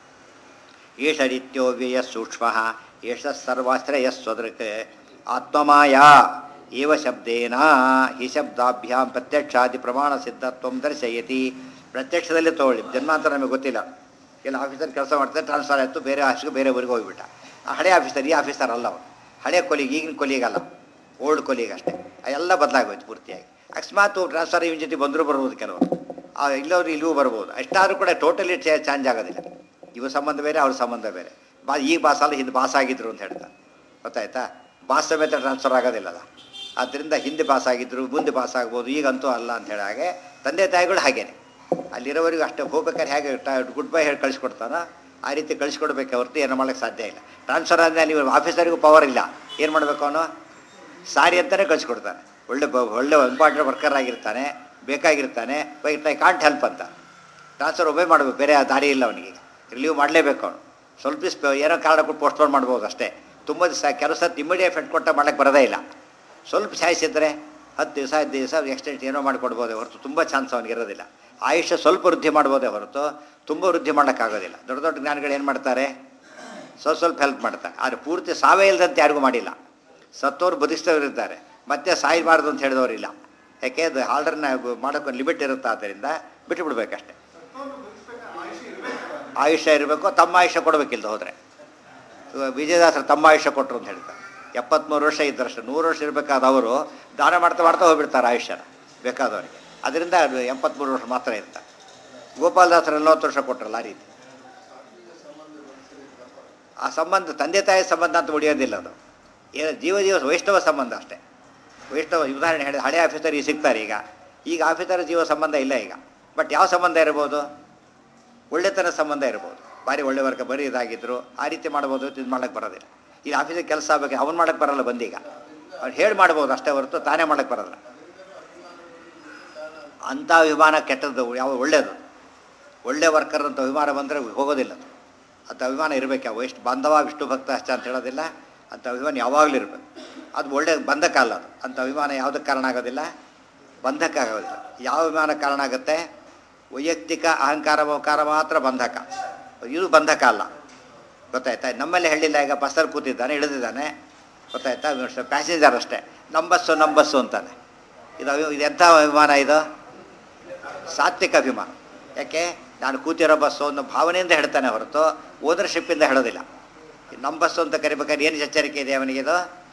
ಏಷ ನಿತ್ಯೋ ವ್ಯಯ ಸೂಕ್ಷ್ಮ ಏಷ ಸರ್ವಾಶ್ರಯ ಸ್ವದೃಕ್ ಆತ್ಮಮಾಯಾ ಏವ ಶಬ್ದೇನ ಹಿ ಶಬ್ದಾಭ್ಯಾಂ ಪ್ರತ್ಯಕ್ಷಾದಿ ಪ್ರಮಾಣ ಸಿದ್ಧತ್ವಂ ದರ್ಶಯತಿ ಪ್ರತ್ಯಕ್ಷದಲ್ಲೇ ತಗೊಳ್ಳಿ ಜನ್ಮಾಂತರ ನಮಗೆ ಗೊತ್ತಿಲ್ಲ ಎಲ್ಲ ಆಫೀಸರ್ ಕೆಲಸ ಮಾಡ್ತಾರೆ ಟ್ರಾನ್ಸ್ಫರ್ ಆಯಿತು ಬೇರೆ ಆಫೀಸ್ಗೆ ಬೇರೆ ಊರಿಗೆ ಹೋಗಿಬಿಟ್ಟ ಆ ಹಳೆ ಆಫೀಸರ್ ಈ ಆಫೀಸರ್ ಅಲ್ಲ ಅವನು ಹಳೆ ಕೊಲಿಗೆ ಈಗಿನ ಕೊಲಿಗಲ್ಲ ಓಲ್ಡ್ ಕೊಲಿಗೆ ಅಷ್ಟೇ ಆ ಎಲ್ಲ ಬದಲಾಗೋಯ್ತು ಪೂರ್ತಿಯಾಗಿ ಅಕಸ್ಮಾತ್ ಟ್ರಾನ್ಸ್ಫರ್ ಇವನ ಜೊತೆ ಬಂದರೂ ಬರ್ಬೋದು ಕೆಲವರು ಆ ಇಲ್ಲವರು ಇಲ್ಲಿಗೂ ಬರ್ಬೋದು ಅಷ್ಟಾದ್ರೂ ಕೂಡ ಟೋಟಲಿ ಚೇಂಜ್ ಆಗೋದಿಲ್ಲ ಇವ ಸಂಬಂಧ ಬೇರೆ ಅವ್ರ ಸಂಬಂಧ ಬೇರೆ ಬಾ ಈಗ ಬಾಸ್ ಅಲ್ಲ ಹಿಂದೆ ಬಾಸ್ ಆಗಿದ್ರು ಅಂತ ಹೇಳ್ತಾರೆ ಗೊತ್ತಾಯ್ತಾ ಬಾಸ್ ಸಮೇತ ಟ್ರಾನ್ಸ್ಫರ್ ಆಗೋದಿಲ್ಲ ಅಲ್ಲ ಆದ್ದರಿಂದ ಹಿಂದೆ ಪಾಸ್ ಆಗಿದ್ರು ಮುಂದೆ ಪಾಸ್ ಆಗ್ಬೋದು ಈಗಂತೂ ಅಲ್ಲ ಅಂತ ಹೇಳಿ ಹಾಗೆ ತಂದೆ ತಾಯಿಗಳು ಹಾಗೇನೆ ಅಲ್ಲಿರೋವರೆಗೂ ಅಷ್ಟೇ ಹೋಗ್ಬೇಕಾದ್ರೆ ಹೇಗೆ ಗುಡ್ ಬೈ ಹೇಳಿ ಕಳಿಸ್ಕೊಡ್ತಾನೋ ಆ ರೀತಿ ಕಳಿಸ್ಕೊಡ್ಬೇಕು ಹೊರತು ಏನು ಮಾಡೋಕ್ಕೆ ಸಾಧ್ಯ ಇಲ್ಲ ಟ್ರಾನ್ಸ್ಫರ್ ಆದಮೇಲೆ ನೀವು ಆಫೀಸರಿಗೂ ಪವರ್ ಇಲ್ಲ ಏನು ಮಾಡಬೇಕು ಅವನು ಸಾರಿ ಅಂತಲೇ ಕಳಿಸ್ಕೊಡ್ತಾನೆ ಒಳ್ಳೆ ಬ ಒಳ್ಳೆ ಇಂಪಾರ್ಟೆಂಟ್ ವರ್ಕರ್ ಆಗಿರ್ತಾನೆ ಬೇಕಾಗಿರ್ತಾನೆ ಬಟ್ ಐ ಕಾಂಟ್ ಹೆಲ್ಪ್ ಅಂತ ಟ್ರಾನ್ಸ್ಫರ್ ಒಬ್ಬೇ ಮಾಡಬೇಕು ಬೇರೆ ಆ ದಾರಿ ಇಲ್ಲ ಅವನಿಗೆ ರಿಲೀವ್ ಮಾಡಲೇಬೇಕು ಅವನು ಸ್ವಲ್ಪ ದಿವ್ಸ ಏನೋ ಕಾರಣ ಕೊಟ್ಟು ಪೋಸ್ಟ್ಪೋನ್ ಮಾಡ್ಬೋದು ಅಷ್ಟೇ ತುಂಬ ದಿವಸ ಕೆಲವು ಸತ್ತು ಇಮಿಡಿಯೇಟ್ ಫೆಟ್ ಕೊಟ್ಟ ಮಾಡಕ್ಕೆ ಬರೋದೇ ಇಲ್ಲ ಸ್ವಲ್ಪ ಸಾಯಿಸಿದ್ರೆ ಹತ್ತು ದಿವಸ ಹತ್ತು ದಿವಸ ಎಕ್ಸ್ಟೆಂಟ್ ಏನೋ ಮಾಡಿಕೊಡ್ಬೋದೇ ಹೊರತು ತುಂಬ ಚಾನ್ಸ್ ಅವನಿಗೆ ಇರೋದಿಲ್ಲ ಆಯುಷ್ಯ ಸ್ವಲ್ಪ ವೃದ್ಧಿ ಮಾಡ್ಬೋದೇ ಹೊರತು ತುಂಬ ವೃದ್ಧಿ ಮಾಡೋಕ್ಕಾಗೋದಿಲ್ಲ ದೊಡ್ಡ ದೊಡ್ಡ ಜ್ಞಾನಿಗಳು ಏನು ಮಾಡ್ತಾರೆ ಸ್ವಲ್ಪ ಸ್ವಲ್ಪ ಹೆಲ್ಪ್ ಮಾಡ್ತಾರೆ ಆದರೆ ಪೂರ್ತಿ ಸಾವೇ ಇಲ್ಲದಂತೆ ಯಾರಿಗೂ ಮಾಡಿಲ್ಲ ಸತ್ತೋರು ಬದುಕಿಸ್ತವ್ರು ಇದ್ದಾರೆ ಮತ್ತೆ ಸಾಯಬಾರ್ದು ಅಂತ ಹೇಳಿದವರಿಲ್ಲ ಯಾಕೆ ಅದು ಆರ್ಡರ್ನ ಮಾಡೋಕ್ಕೆ ಲಿಮಿಟ್ ಇರುತ್ತೆ ಆದ್ದರಿಂದ ಬಿಟ್ಟು ಬಿಡ್ಬೇಕಷ್ಟೆ ಆಯುಷ್ಯ ಇರಬೇಕು ತಮ್ಮ ಆಯುಷ್ಯ ಕೊಡಬೇಕಿಲ್ಲ ಹೋದರೆ ವಿಜಯದಾಸರು ತಮ್ಮ ಆಯುಷ್ಯ ಕೊಟ್ಟರು ಅಂತ ಹೇಳ್ತಾರೆ ಎಪ್ಪತ್ತ್ಮೂರು ವರ್ಷ ಇದ್ದರಷ್ಟು ನೂರು ವರ್ಷ ಇರಬೇಕಾದ ಅವರು ದಾನ ಮಾಡ್ತಾ ಮಾಡ್ತಾ ಹೋಗ್ಬಿಡ್ತಾರೆ ಆಯುಷ್ಯನ ಬೇಕಾದವರಿಗೆ ಅದರಿಂದ ಅದು ಎಂಬತ್ತ್ಮೂರು ವರ್ಷ ಮಾತ್ರ ಇರ್ತಾರೆ ಗೋಪಾಲದಾಸರು ನಲ್ವತ್ತು ವರ್ಷ ಕೊಟ್ಟರಲ್ಲ ಆ ರೀತಿ ಆ ಸಂಬಂಧ ತಂದೆ ತಾಯಿ ಸಂಬಂಧ ಅಂತ ಉಳಿಯೋದಿಲ್ಲ ಅದು ಏನು ಜೀವ ಜೀವ ವೈಷ್ಣವ ಸಂಬಂಧ ಅಷ್ಟೇ ವೈಷ್ಣವ ಉದಾಹರಣೆ ಹೇಳಿದ ಹಳೆ ಆಫೀಸರ್ ಈಗ ಸಿಗ್ತಾರೆ ಈಗ ಈಗ ಆಫೀಸರ್ ಜೀವ ಸಂಬಂಧ ಇಲ್ಲ ಈಗ ಬಟ್ ಯಾವ ಸಂಬಂಧ ಇರ್ಬೋದು ಒಳ್ಳೆತನ ಸಂಬಂಧ ಇರ್ಬೋದು ಭಾರಿ ಒಳ್ಳೆ ವರ್ಗ ಬರೀ ಇದಾಗಿದ್ರು ಆ ರೀತಿ ಮಾಡ್ಬೋದು ಇದು ಮಾಡಕ್ಕೆ ಬರೋದಿಲ್ಲ ಈಗ ಆಫೀಸಿಗೆ ಕೆಲಸ ಆಗಬೇಕು ಅವ್ನು ಮಾಡಕ್ಕೆ ಬರಲ್ಲ ಬಂದೀಗ ಅವ್ನು ಹೇಳಿ ಮಾಡ್ಬೋದು ಅಷ್ಟೇ ಹೊರತು ತಾನೇ ಮಾಡಕ್ಕೆ ಬರೋದಿಲ್ಲ ಅಂಥ ವಿಮಾನ ಕೆಟ್ಟದ್ದು ಯಾವ ಒಳ್ಳೆಯದು ಒಳ್ಳೆ ವರ್ಕರ್ ಅಂತ ವಿಮಾನ ಬಂದರೆ ಹೋಗೋದಿಲ್ಲ ಅದು ಅಂಥ ಅಭಿಮಾನ ಇರಬೇಕು ಯಾವ ಎಷ್ಟು ಬಾಂಧವ ವಿಷ್ಣು ಭಕ್ತ ಅಷ್ಟ ಅಂತ ಹೇಳೋದಿಲ್ಲ ಅಂಥ ಅಭಿಮಾನ ಯಾವಾಗಲೂ ಇರಬೇಕು ಅದು ಒಳ್ಳೆ ಬಂಧಕ ಅಲ್ಲ ಅದು ಅಂಥ ಅಭಿಮಾನ ಯಾವುದಕ್ಕೆ ಕಾರಣ ಆಗೋದಿಲ್ಲ ಬಂಧಕ ಆಗೋದಿಲ್ಲ ಯಾವ ವಿಮಾನ ಕಾರಣ ಆಗುತ್ತೆ ವೈಯಕ್ತಿಕ ಅಹಂಕಾರ ಮಮಕಾರ ಮಾತ್ರ ಬಂಧಕ ಇದು ಬಂಧಕ ಅಲ್ಲ ಗೊತ್ತಾಯ್ತಾ ನಮ್ಮಲ್ಲಿ ಹೇಳಿಲ್ಲ ಈಗ ಬಸ್ಸಲ್ಲಿ ಕೂತಿದ್ದಾನೆ ಇಳಿದಿದ್ದಾನೆ ಗೊತ್ತಾಯ್ತಾ ಪ್ಯಾಸೆಂಜರ್ ಅಷ್ಟೇ ನಮ್ಮ ಬಸ್ಸು ನಮ್ಮ ಬಸ್ಸು ಅಂತಾನೆ ಇದು ಅಭಿ- ಇದು ಎಂಥ ವಿಮಾನ ಇದು ಸಾತ್ವಿಕ ಅಭಿಮಾನ ಯಾಕೆ ನಾನು ಕೂತಿರೋ ಬಸ್ಸು ಅನ್ನೋ ಭಾವನೆಯಿಂದ ಹೇಳ್ತಾನೆ ಹೊರತು ಓನರ್ಶಿಪ್ಪಿಂದ ಹೇಳೋದಿಲ್ಲ ಈ ನಮ್ಮ ಬಸ್ಸು ಅಂತ ಕರಿಬೇಕಾದ್ರೆ ಏನು ಎಚ್ಚರಿಕೆ ಇದೆ ಅವನಿಗೆ ಇದು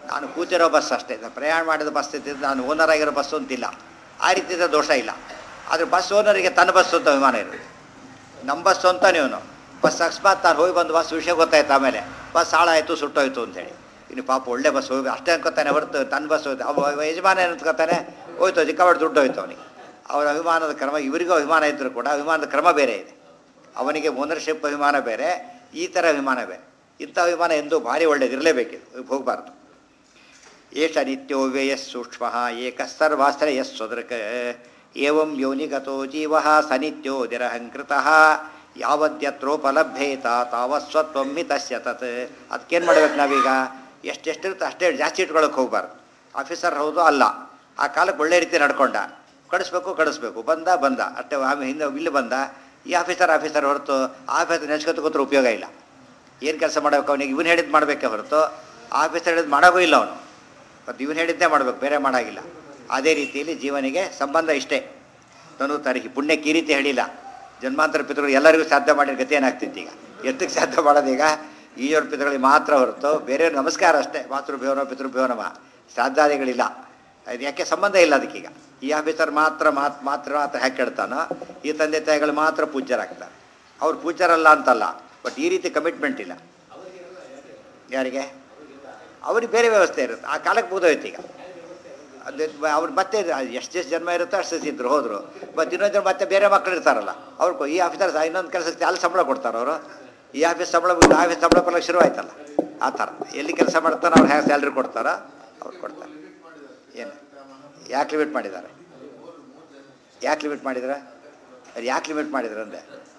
ನಾನು ಕೂತಿರೋ ಬಸ್ ಅಷ್ಟೇ ನಾನು ಪ್ರಯಾಣ ಮಾಡಿದ ಬಸ್ ಇದ್ದಿದ್ದು ನಾನು ಓನರ್ ಆಗಿರೋ ಬಸ್ಸು ಅಂತಿಲ್ಲ ಆ ರೀತಿ ಇದ್ರೆ ದೋಷ ಇಲ್ಲ ಆದರೆ ಬಸ್ ಓನರಿಗೆ ತನ್ನ ಬಸ್ಸು ಅಂತ ಅಭಿಮಾನ ಇರುತ್ತೆ ನಮ್ಮ ಬಸ್ಸು ಅಂತ ನೀವು ಬಸ್ ಅಕಸ್ಮಾತ್ ನಾನು ಹೋಗಿ ಬಂದು ಬಸ್ ವಿಷಯ ಗೊತ್ತಾಯ್ತು ಆಮೇಲೆ ಬಸ್ ಹಾಳಾಯಿತು ಸುಟ್ಟೋಯ್ತು ಅಂತೇಳಿ ಇನ್ನು ಪಾಪ ಒಳ್ಳೆ ಬಸ್ ಹೋಗಿ ಅಷ್ಟೇ ಅನ್ಕೋತಾನೆ ಹೊರತು ತನ್ನ ಬಸ್ ಹೋಯ್ತು ಅವ ಯಜಮಾನ ಏನು ಅನ್ಕೋತಾನೆ ಹೋಯ್ತು ಚಿಕ್ಕವಾಡ ದುಡ್ಡು ಹೋಯ್ತು ಅವನಿಗೆ ಅವರ ಅಭಿಮಾನದ ಕ್ರಮ ಇವರಿಗೂ ಅಭಿಮಾನ ಇದ್ದರೂ ಕೂಡ ಅಭಿಮಾನದ ಕ್ರಮ ಬೇರೆ ಇದೆ ಅವನಿಗೆ ಓನರ್ಶಿಪ್ ಅಭಿಮಾನ ಬೇರೆ ಈ ಥರ ಅಭಿಮಾನ ಬೇರೆ ಇಂಥ ಅಭಿಮಾನ ಎಂದೂ ಭಾರಿ ಒಳ್ಳೇದಿರಲೇಬೇಕಿದು ಹೋಗಬಾರ್ದು ಏಷ ನಿತ್ಯೋ ವ್ಯಯಸ್ ಸೂಕ್ಷ್ಮ ಏಕಸ್ತರ್ವಾಸ್ತ್ರ ಯಸ್ ಸ್ವದೃಕ್ ಏವಂ ಯೋನಿಗತೋ ಜೀವ ಸ ನಿತ್ಯೋ ನಿರಹಂಕೃತ ಯಾವದ್ಯತ್ರೋಪಲಭ್ಯೇತ ತಾವಸ್ವತ್ವಂ ತಸ್ಯ ತತ್ ಅದಕ್ಕೇನು ಮಾಡ್ಬೇಕು ನಾವೀಗ ಎಷ್ಟೆಷ್ಟಿರುತ್ತೆ ಅಷ್ಟೇ ಜಾಸ್ತಿ ಇಟ್ಕೊಳಕ್ಕೆ ಹೋಗ್ಬಾರ್ದು ಆಫೀಸರ್ ಹೌದು ಅಲ್ಲ ಆ ಕಾಲಕ್ಕೆ ಒಳ್ಳೆ ರೀತಿ ನಡ್ಕೊಂಡ ಕಳಿಸ್ಬೇಕು ಕಳಿಸ್ಬೇಕು ಬಂದ ಬಂದ ಅಷ್ಟೇ ಆಮೇಲೆ ಹಿಂದೆ ಇಲ್ಲಿ ಬಂದ ಈ ಆಫೀಸರ್ ಆಫೀಸರ್ ಹೊರತು ಆಫೀಸರ್ ನೆಚ್ಕೊತ ಕೂತ್ರೆ ಉಪಯೋಗ ಇಲ್ಲ ಏನು ಕೆಲಸ ಮಾಡಬೇಕು ಅವನಿಗೆ ಇವನು ಹೇಳಿದ್ದು ಮಾಡಬೇಕೆ ಹೊರತು ಆಫೀಸರ್ ಹೇಳಿದ್ದು ಮಾಡೋಗೂ ಇಲ್ಲ ಅವನು ಮತ್ತು ಇವನು ಹೇಳಿದ್ದೇ ಮಾಡಬೇಕು ಬೇರೆ ಮಾಡಾಗಿಲ್ಲ ಅದೇ ರೀತಿಯಲ್ಲಿ ಜೀವನಿಗೆ ಸಂಬಂಧ ಇಷ್ಟೇ ತನು ತರಹಿ ಪುಣ್ಯಕ್ಕೆ ಈ ರೀತಿ ಹೇಳಿಲ್ಲ ಜನ್ಮಾಂತರ ಪಿತೃಗಳು ಎಲ್ಲರಿಗೂ ಸಾಧ್ಯ ಮಾಡಿದ ಗತಿ ಏನಾಗ್ತಿತ್ತು ಈಗ ಎಷ್ಟಕ್ಕೆ ಸಾಧ್ಯ ಮಾಡೋದೀಗ ಈಜೋರ್ ಪಿತೃಗಳಿಗೆ ಮಾತ್ರ ಹೊರತು ಬೇರೆಯವ್ರು ನಮಸ್ಕಾರ ಅಷ್ಟೇ ಮಾತೃಭ್ಯೋನ ಪಿತೃಭ್ಯೋನಮ ಶ್ರಾದ್ದಾದಿಗಳಿಲ್ಲ ಅದು ಯಾಕೆ ಸಂಬಂಧ ಇಲ್ಲ ಅದಕ್ಕೀಗ ಈ ಆಫೀಸರ್ ಮಾತ್ರ ಮಾತ್ ಮಾತ್ರ ಮಾತ್ರ ಹ್ಯಾಕೆ ಕೇಳ್ತಾನೋ ಈ ತಂದೆ ತಾಯಿಗಳು ಮಾತ್ರ ಪೂಜ್ಯರಾಗ್ತಾರೆ ಅವ್ರು ಪೂಜ್ಯರಲ್ಲ ಅಂತಲ್ಲ ಬಟ್ ಈ ರೀತಿ ಕಮಿಟ್ಮೆಂಟ್ ಇಲ್ಲ ಯಾರಿಗೆ ಅವ್ರಿಗೆ ಬೇರೆ ವ್ಯವಸ್ಥೆ ಇರುತ್ತೆ ಆ ಕಾಲಕ್ಕೆ ಮುಗಿದೋಯ್ತು ಈಗ ಅದು ಅವ್ರು ಮತ್ತೆ ಎಷ್ಟು ಎಷ್ಟು ಜನ್ಮ ಇರುತ್ತೋ ಅಷ್ಟು ದಿವಸ ಇದ್ರು ಹೋದರು ಮತ್ತು ಇನ್ನೊಂದು ಜನ ಮತ್ತೆ ಬೇರೆ ಮಕ್ಕಳು ಇರ್ತಾರಲ್ಲ ಅವ್ರು ಈ ಆಫೀಸರ್ ಇನ್ನೊಂದು ಕೆಲಸಕ್ಕೆ ಅಲ್ಲಿ ಸಂಬಳ ಕೊಡ್ತಾರೆ ಅವರು ಈ ಆಫೀಸ್ ಸಂಬಳ ಬಿಟ್ಟು ಆಫೀಸ್ ಸಂಬಳ ಕೊಡೋಕೆ ಶುರು ಆಯ್ತಲ್ಲ ಆ ಥರ ಎಲ್ಲಿ ಕೆಲಸ ಮಾಡ್ತಾರೋ ಅವ್ರು ಹೇಗೆ ಸ್ಯಾಲ್ರಿ ಕೊಡ್ತಾರೋ ಅವ್ರು ಕೊಡ್ತಾರೆ ಏನು ಯಾಕೆ ಲಿಮಿಟ್ ಮಾಡಿದ್ದಾರೆ ಯಾಕೆ ಲಿಮಿಟ್ ಮಾಡಿದ್ರೆ ಅದು ಯಾಕೆ ಲಿಮಿಟ್ ಮಾಡಿದ್ರು ಅಂದೆ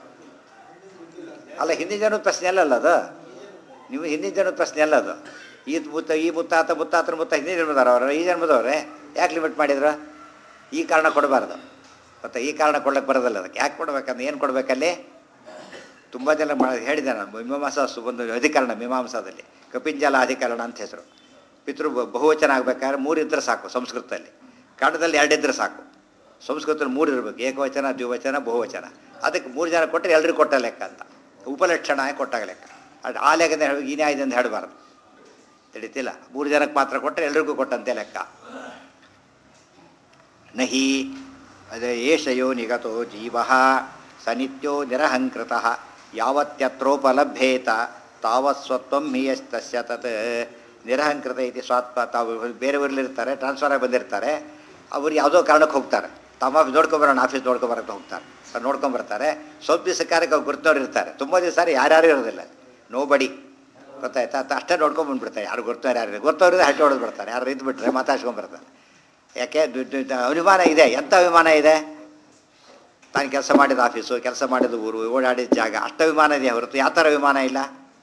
ಅಲ್ಲ ಹಿಂದಿನ ಜನದ ಪ್ರಶ್ನೆ ಅಲ್ಲಲ್ಲ ಅದು ನೀವು ಹಿಂದಿನ ಜನದ ಪ್ರಶ್ನೆ ಅಲ್ಲ ಅದು ಈ ಮುತ್ತ ಈ ಮುತ್ತಾತ ಮುತ್ತಾತನ ಮುತ್ತ ಹಿಂದಿನ ಜನ್ಮದವ್ರು ಅವರು ಈ ಜನ್ಮದವ್ರೆ ಯಾಕೆ ಲಿಮಿಟ್ ಮಾಡಿದ್ರು ಈ ಕಾರಣ ಕೊಡಬಾರ್ದು ಮತ್ತು ಈ ಕಾರಣ ಕೊಡ್ಲಿಕ್ಕೆ ಬರೋದಲ್ಲ ಅದಕ್ಕೆ ಯಾಕೆ ಕೊಡ್ಬೇಕಂದ್ರೆ ಏನು ಕೊಡಬೇಕಲ್ಲಿ ತುಂಬ ಜನ ಮಾ ಹೇಳಿದೆ ನಾನು ಮೀಮಾಂಸ ಸು- ಒಂದು ಅಧಿಕರಣ ಮೀಮಾಂಸಾದಲ್ಲಿ ಕಪಿಂಜಲ ಅಧಿಕರಣ ಅಂತ ಹೆಸರು ಪಿತೃ ಬ- ಬಹುವಚನ ಆಗ್ಬೇಕಾದ್ರೆ ಮೂರಿದ್ರೆ ಸಾಕು ಸಂಸ್ಕೃತದಲ್ಲಿ ಕನ್ನಡದಲ್ಲಿ ಎರಡಿದ್ರೆ ಸಾಕು ಸಂಸ್ಕೃತದಲ್ಲಿ ಮೂರು ಇರಬೇಕು ಏಕವಚನ ದ್ವಿವಚನ ಬಹುವಚನ ಅದಕ್ಕೆ ಮೂರು ಜನ ಕೊಟ್ಟರೆ ಎಲ್ರಿಗೂ ಕೊಟ್ಟ ಲೆಕ್ಕ ಅಂತ ಉಪಲಕ್ಷಣ ಆಗಿ ಕೊಟ್ಟಾಗ ಲೆಕ್ಕ ಅದು ಆ ಲೆಕ್ಕದ ಈ ನ್ಯಾಯದಿಂದ ಹೇಳಬಾರ್ದು ತಿಳಿತಿಲ್ಲ ಮೂರು ಜನಕ್ಕೆ ಮಾತ್ರ ಕೊಟ್ಟರೆ ಎಲ್ರಿಗೂ ಕೊಟ್ಟಂತೆ ಲೆಕ್ಕ ನಹಿ ಅದ ಏಷಯೋ ನಿಗತೋ ಜೀವ ಸ ನಿತ್ಯೋ ನಿರಹಂಕೃತ ಯಾವತ್ಯತ್ರೋಪಲಭ್ಯೇತ ತಾವತ್ಸ್ವತ್ವಂ ಹಿಯಸ್ತಸ್ಯ ತತ್ ನಿರಹಂಕೃತ ಇತಿ ಸ್ವಾತ್ಮ ತಾವು ಬೇರೆಯವರಲ್ಲಿರ್ತಾರೆ ಟ್ರಾನ್ಸ್ಫರ್ ಆಗಿ ಬಂದಿರ್ತಾರೆ ಅವ್ರು ಯಾವುದೋ ಕಾರಣಕ್ಕೆ ಹೋಗ್ತಾರೆ ತಮ್ಮ ನೋಡ್ಕೊಂಬರೋಣ ಆಫೀಸ್ ನೋಡ್ಕೊಂಬರಕ್ಕೆ ಹೋಗ್ತಾರೆ ಅವ್ರು ನೋಡ್ಕೊಂಬರ್ತಾರೆ ಸ್ವಲ್ಪ ದಿವಸ ಕಾರ್ಯಕ್ಕೆ ಅವ್ರು ಗುರ್ತವ್ರು ಇರ್ತಾರೆ ತುಂಬ ದಿವಸ ಯಾರ್ಯಾರು ಇರೋದಿಲ್ಲ ನೋ ಬಡಿ ಗೊತ್ತಾಯ್ತಾ ಅತ್ತ ಅಷ್ಟೇ ನೋಡ್ಕೊಂಬಂದ್ಬಿಡ್ತಾರೆ ಯಾರು ಗೊತ್ತವ್ರು ಯಾರು ಗೊತ್ತವ್ರಿಗೆ ಹಟ್ಟಿ ಹೊಡೆದು ಬಿಡ್ತಾರೆ ಯಾರು ಇದ್ದು ಬಿಟ್ರೆ ಮಾತಾಡ್ಸ್ಕೊಂಬರ್ತಾರೆ ಯಾಕೆ ದು- ದು- ದು- ಅಭಿಮಾನ ಇದೆ ಎಂಥ ಅಭಿಮಾನ ಇದೆ ತಾನು ಕೆಲಸ ಮಾಡಿದ ಆಫೀಸು ಕೆಲಸ ಮಾಡಿದ ಊರು ಓಡಾಡಿದ ಜಾಗ ಅಷ್ಟು ಅಭಿಮಾನ ಇದೆ ಹೊರತು ಯಾವ ಥರ ಅಭಿಮಾನ ಇಲ್ಲ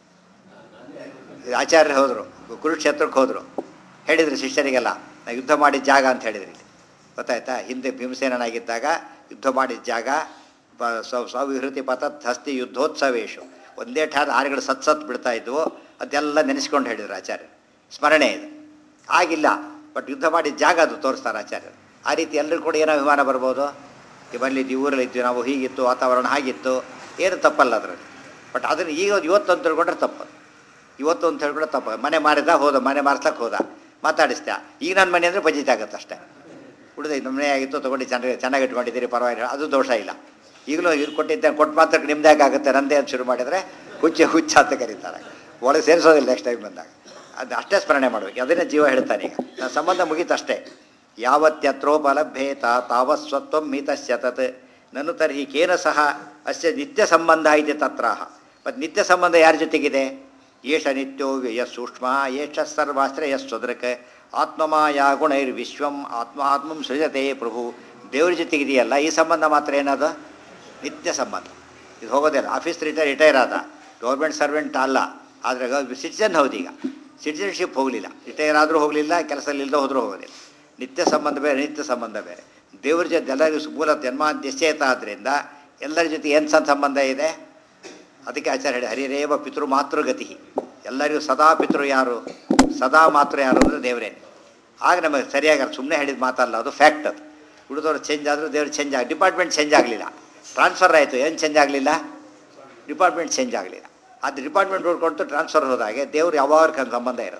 ಆಚಾರ್ಯರು ಹೋದರು ಕುರುಕ್ಷೇತ್ರಕ್ಕೆ ಹೋದರು ಹೇಳಿದ್ರು ಶಿಷ್ಯರಿಗೆಲ್ಲ ನಾ ಯುದ್ಧ ಮಾಡಿದ ಜಾಗ ಅಂತ ಹೇಳಿದ್ರು ಇಲ್ಲಿ ಗೊತ್ತಾಯ್ತಾ ಹಿಂದೆ ಭೀಮಸೇನಾಗಿದ್ದಾಗ ಯುದ್ಧ ಮಾಡಿದ ಜಾಗ ಪ- ಸ್ವ ಸ್ವವಿಹೃತಿ ಪತತ್ ಹಸ್ತಿ ಯುದ್ಧೋತ್ಸವೇಶು ಒಂದೇ ಠಾದ ಆನೆಗಳು ಸತ್ ಸತ್ ಬಿಡ್ತಾ ಇದ್ವು ಅದೆಲ್ಲ ನೆನೆಸ್ಕೊಂಡು ಹೇಳಿದ್ರು ಆಚಾರ್ಯರು ಸ್ಮರಣೆ ಇದೆ ಆಗಿಲ್ಲ ಬಟ್ ಯುದ್ಧ ಮಾಡಿದ ಜಾಗ ಅದು ತೋರಿಸ್ತಾರೆ ಆಚಾರ್ಯರು ಆ ರೀತಿ ಎಲ್ಲರೂ ಕೂಡ ಏನೋ ಅಭಿಮಾನ ಬರ್ಬೋದು ಈ ಬಂದಿದ್ದು ಈ ಊರಲ್ಲಿ ಇದ್ವಿ ನಾವು ಹೀಗಿತ್ತು ವಾತಾವರಣ ಹಾಗಿತ್ತು ಏನು ತಪ್ಪಲ್ಲ ಅದರಲ್ಲಿ ಬಟ್ ಅದನ್ನು ಈಗ ಇವತ್ತು ಅಂತ ತಿಳ್ಕೊಂಡ್ರೆ ತಪ್ಪು ಇವತ್ತು ಅಂತ ಹೇಳ್ಕೊಂಡ್ರೆ ತಪ್ಪು ಮನೆ ಮಾರಿದ ಹೋದ ಮನೆ ಮಾರ್ಸಕ್ಕೆ ಹೋದ ಮಾತಾಡಿಸ್ದ ಈಗ ನನ್ನ ಮನೆ ಅಂದರೆ ಬಜೆಟ್ ಆಗುತ್ತೆ ಅಷ್ಟೇ ಉಳಿದ ನಮ್ಮ ಮನೆ ಆಗಿತ್ತು ತೊಗೊಂಡು ಚೆನ್ನಾಗಿ ಚೆನ್ನಾಗಿ ಇಟ್ಕೊಂಡಿದ್ದೀರಿ ಪರವಾಗಿಲ್ಲ ಅದು ದೋಷ ಇಲ್ಲ ಈಗಲೂ ಇವ್ರು ಕೊಟ್ಟಿದ್ದೆ ಕೊಟ್ಟು ಮಾತ್ರಕ್ಕೆ ನಿಮ್ದೇ ಆಗುತ್ತೆ ನಂದೇ ಅಂತ ಶುರು ಮಾಡಿದರೆ ಹುಚ್ಚ ಹುಚ್ಚ ಅಂತ ಕರೀತಾರೆ ಒಳಗೆ ಸೇರಿಸೋದಿಲ್ಲ ನೆಕ್ಸ್ಟ್ ಟೈಮ್ ಬಂದಾಗ ಅದು ಅಷ್ಟೇ ಸ್ಮರಣೆ ಮಾಡಬೇಕು ಅದನ್ನೇ ಜೀವ ಹೇಳ್ತಾನೆ ಈಗ ನನ್ನ ಸಂಬಂಧ ಮುಗೀತಷ್ಟೇ ಯಾವತ್ಯತ್ರೋಪಲಭ್ಯೇತ ತಾವಸ್ವತ್ವಂ ಮಿತಸ್ಯ ತತ್ ನನು ತರ್ಹಿ ಕೇನ ಸಹ ಅಸ್ಯ ನಿತ್ಯ ಸಂಬಂಧ ಇದೆ ತತ್ರಾಹ ಮತ್ತು ನಿತ್ಯ ಸಂಬಂಧ ಯಾರ ಜೊತೆಗಿದೆ ಏಷ ನಿತ್ಯೋ ಯಸ್ ಸೂಕ್ಷ್ಮ ಏಷ ಸರ್ವಾಸ್ತ್ರ ಯಸ್ ಸ್ವದೃಕ್ ಆತ್ಮಮಾಯ ಗುಣೈರ್ವಿಶ್ವಂ ಆತ್ಮ ಆತ್ಮಂ ಸೃಜತೆ ಪ್ರಭು ದೇವ್ರ ಜೊತೆಗಿದೆಯಲ್ಲ ಈ ಸಂಬಂಧ ಮಾತ್ರ ಏನದು ನಿತ್ಯ ಸಂಬಂಧ ಇದು ಹೋಗೋದಿಲ್ಲ ಆಫೀಸ್ ರಿಟೈರ್ ರಿಟೈರ್ ಆದ ಗೌರ್ಮೆಂಟ್ ಸರ್ವೆಂಟ್ ಅಲ್ಲ ಆದರೆ ಸಿಟಿಜನ್ ಹೌದು ಈಗ ಸಿಟಿಜನ್ಶಿಪ್ ಹೋಗಲಿಲ್ಲ ರಿಟೈರ್ ಆದರೂ ಹೋಗಲಿಲ್ಲ ಕೆಲಸದಲ್ಲಿ ಇಲ್ಲದೆ ಹೋದರೂ ಹೋಗೋದಿಲ್ಲ ನಿತ್ಯ ಸಂಬಂಧ ಬೇರೆ ನಿತ್ಯ ಸಂಬಂಧ ಬೇರೆ ದೇವ್ರ ಜೊತೆ ಎಲ್ಲರಿಗೂ ಮೂಲ ಜನ್ಮಾದ್ಯಶ್ಚೇತ ಆದ್ದರಿಂದ ಎಲ್ಲರ ಜೊತೆ ಏನು ಸಂಬಂಧ ಇದೆ ಅದಕ್ಕೆ ಆಚಾರ್ಯ ಹೇಳಿ ಹರಿರೇವ ಪಿತೃ ಮಾತೃಗತಿ ಎಲ್ಲರಿಗೂ ಸದಾ ಪಿತೃ ಯಾರು ಸದಾ ಮಾತೃ ಯಾರು ಅಂದರೆ ದೇವರೇ ಆಗ ನಮಗೆ ಸರಿಯಾಗಿ ಸುಮ್ಮನೆ ಹೇಳಿದ ಮಾತಲ್ಲ ಅದು ಫ್ಯಾಕ್ಟ್ ಅದು ಉಳಿದವರು ಚೇಂಜ್ ಆದರೂ ದೇವ್ರು ಚೇಂಜ್ ಆಗಿ ಡಿಪಾರ್ಟ್ಮೆಂಟ್ ಚೇಂಜ್ ಆಗಲಿಲ್ಲ ಟ್ರಾನ್ಸ್ಫರ್ ಆಯಿತು ಏನು ಚೇಂಜ್ ಆಗಲಿಲ್ಲ ಡಿಪಾರ್ಟ್ಮೆಂಟ್ ಚೇಂಜ್ ಆಗಲಿಲ್ಲ ಅದು ಡಿಪಾರ್ಟ್ಮೆಂಟ್ ನೋಡ್ಕೊಂಡು ಟ್ರಾನ್ಸ್ಫರ್ ಹೋದಾಗೆ ದೇವ್ರು ಯಾವಾಗ ಸಂಬಂಧ ಇರುತ್ತೆ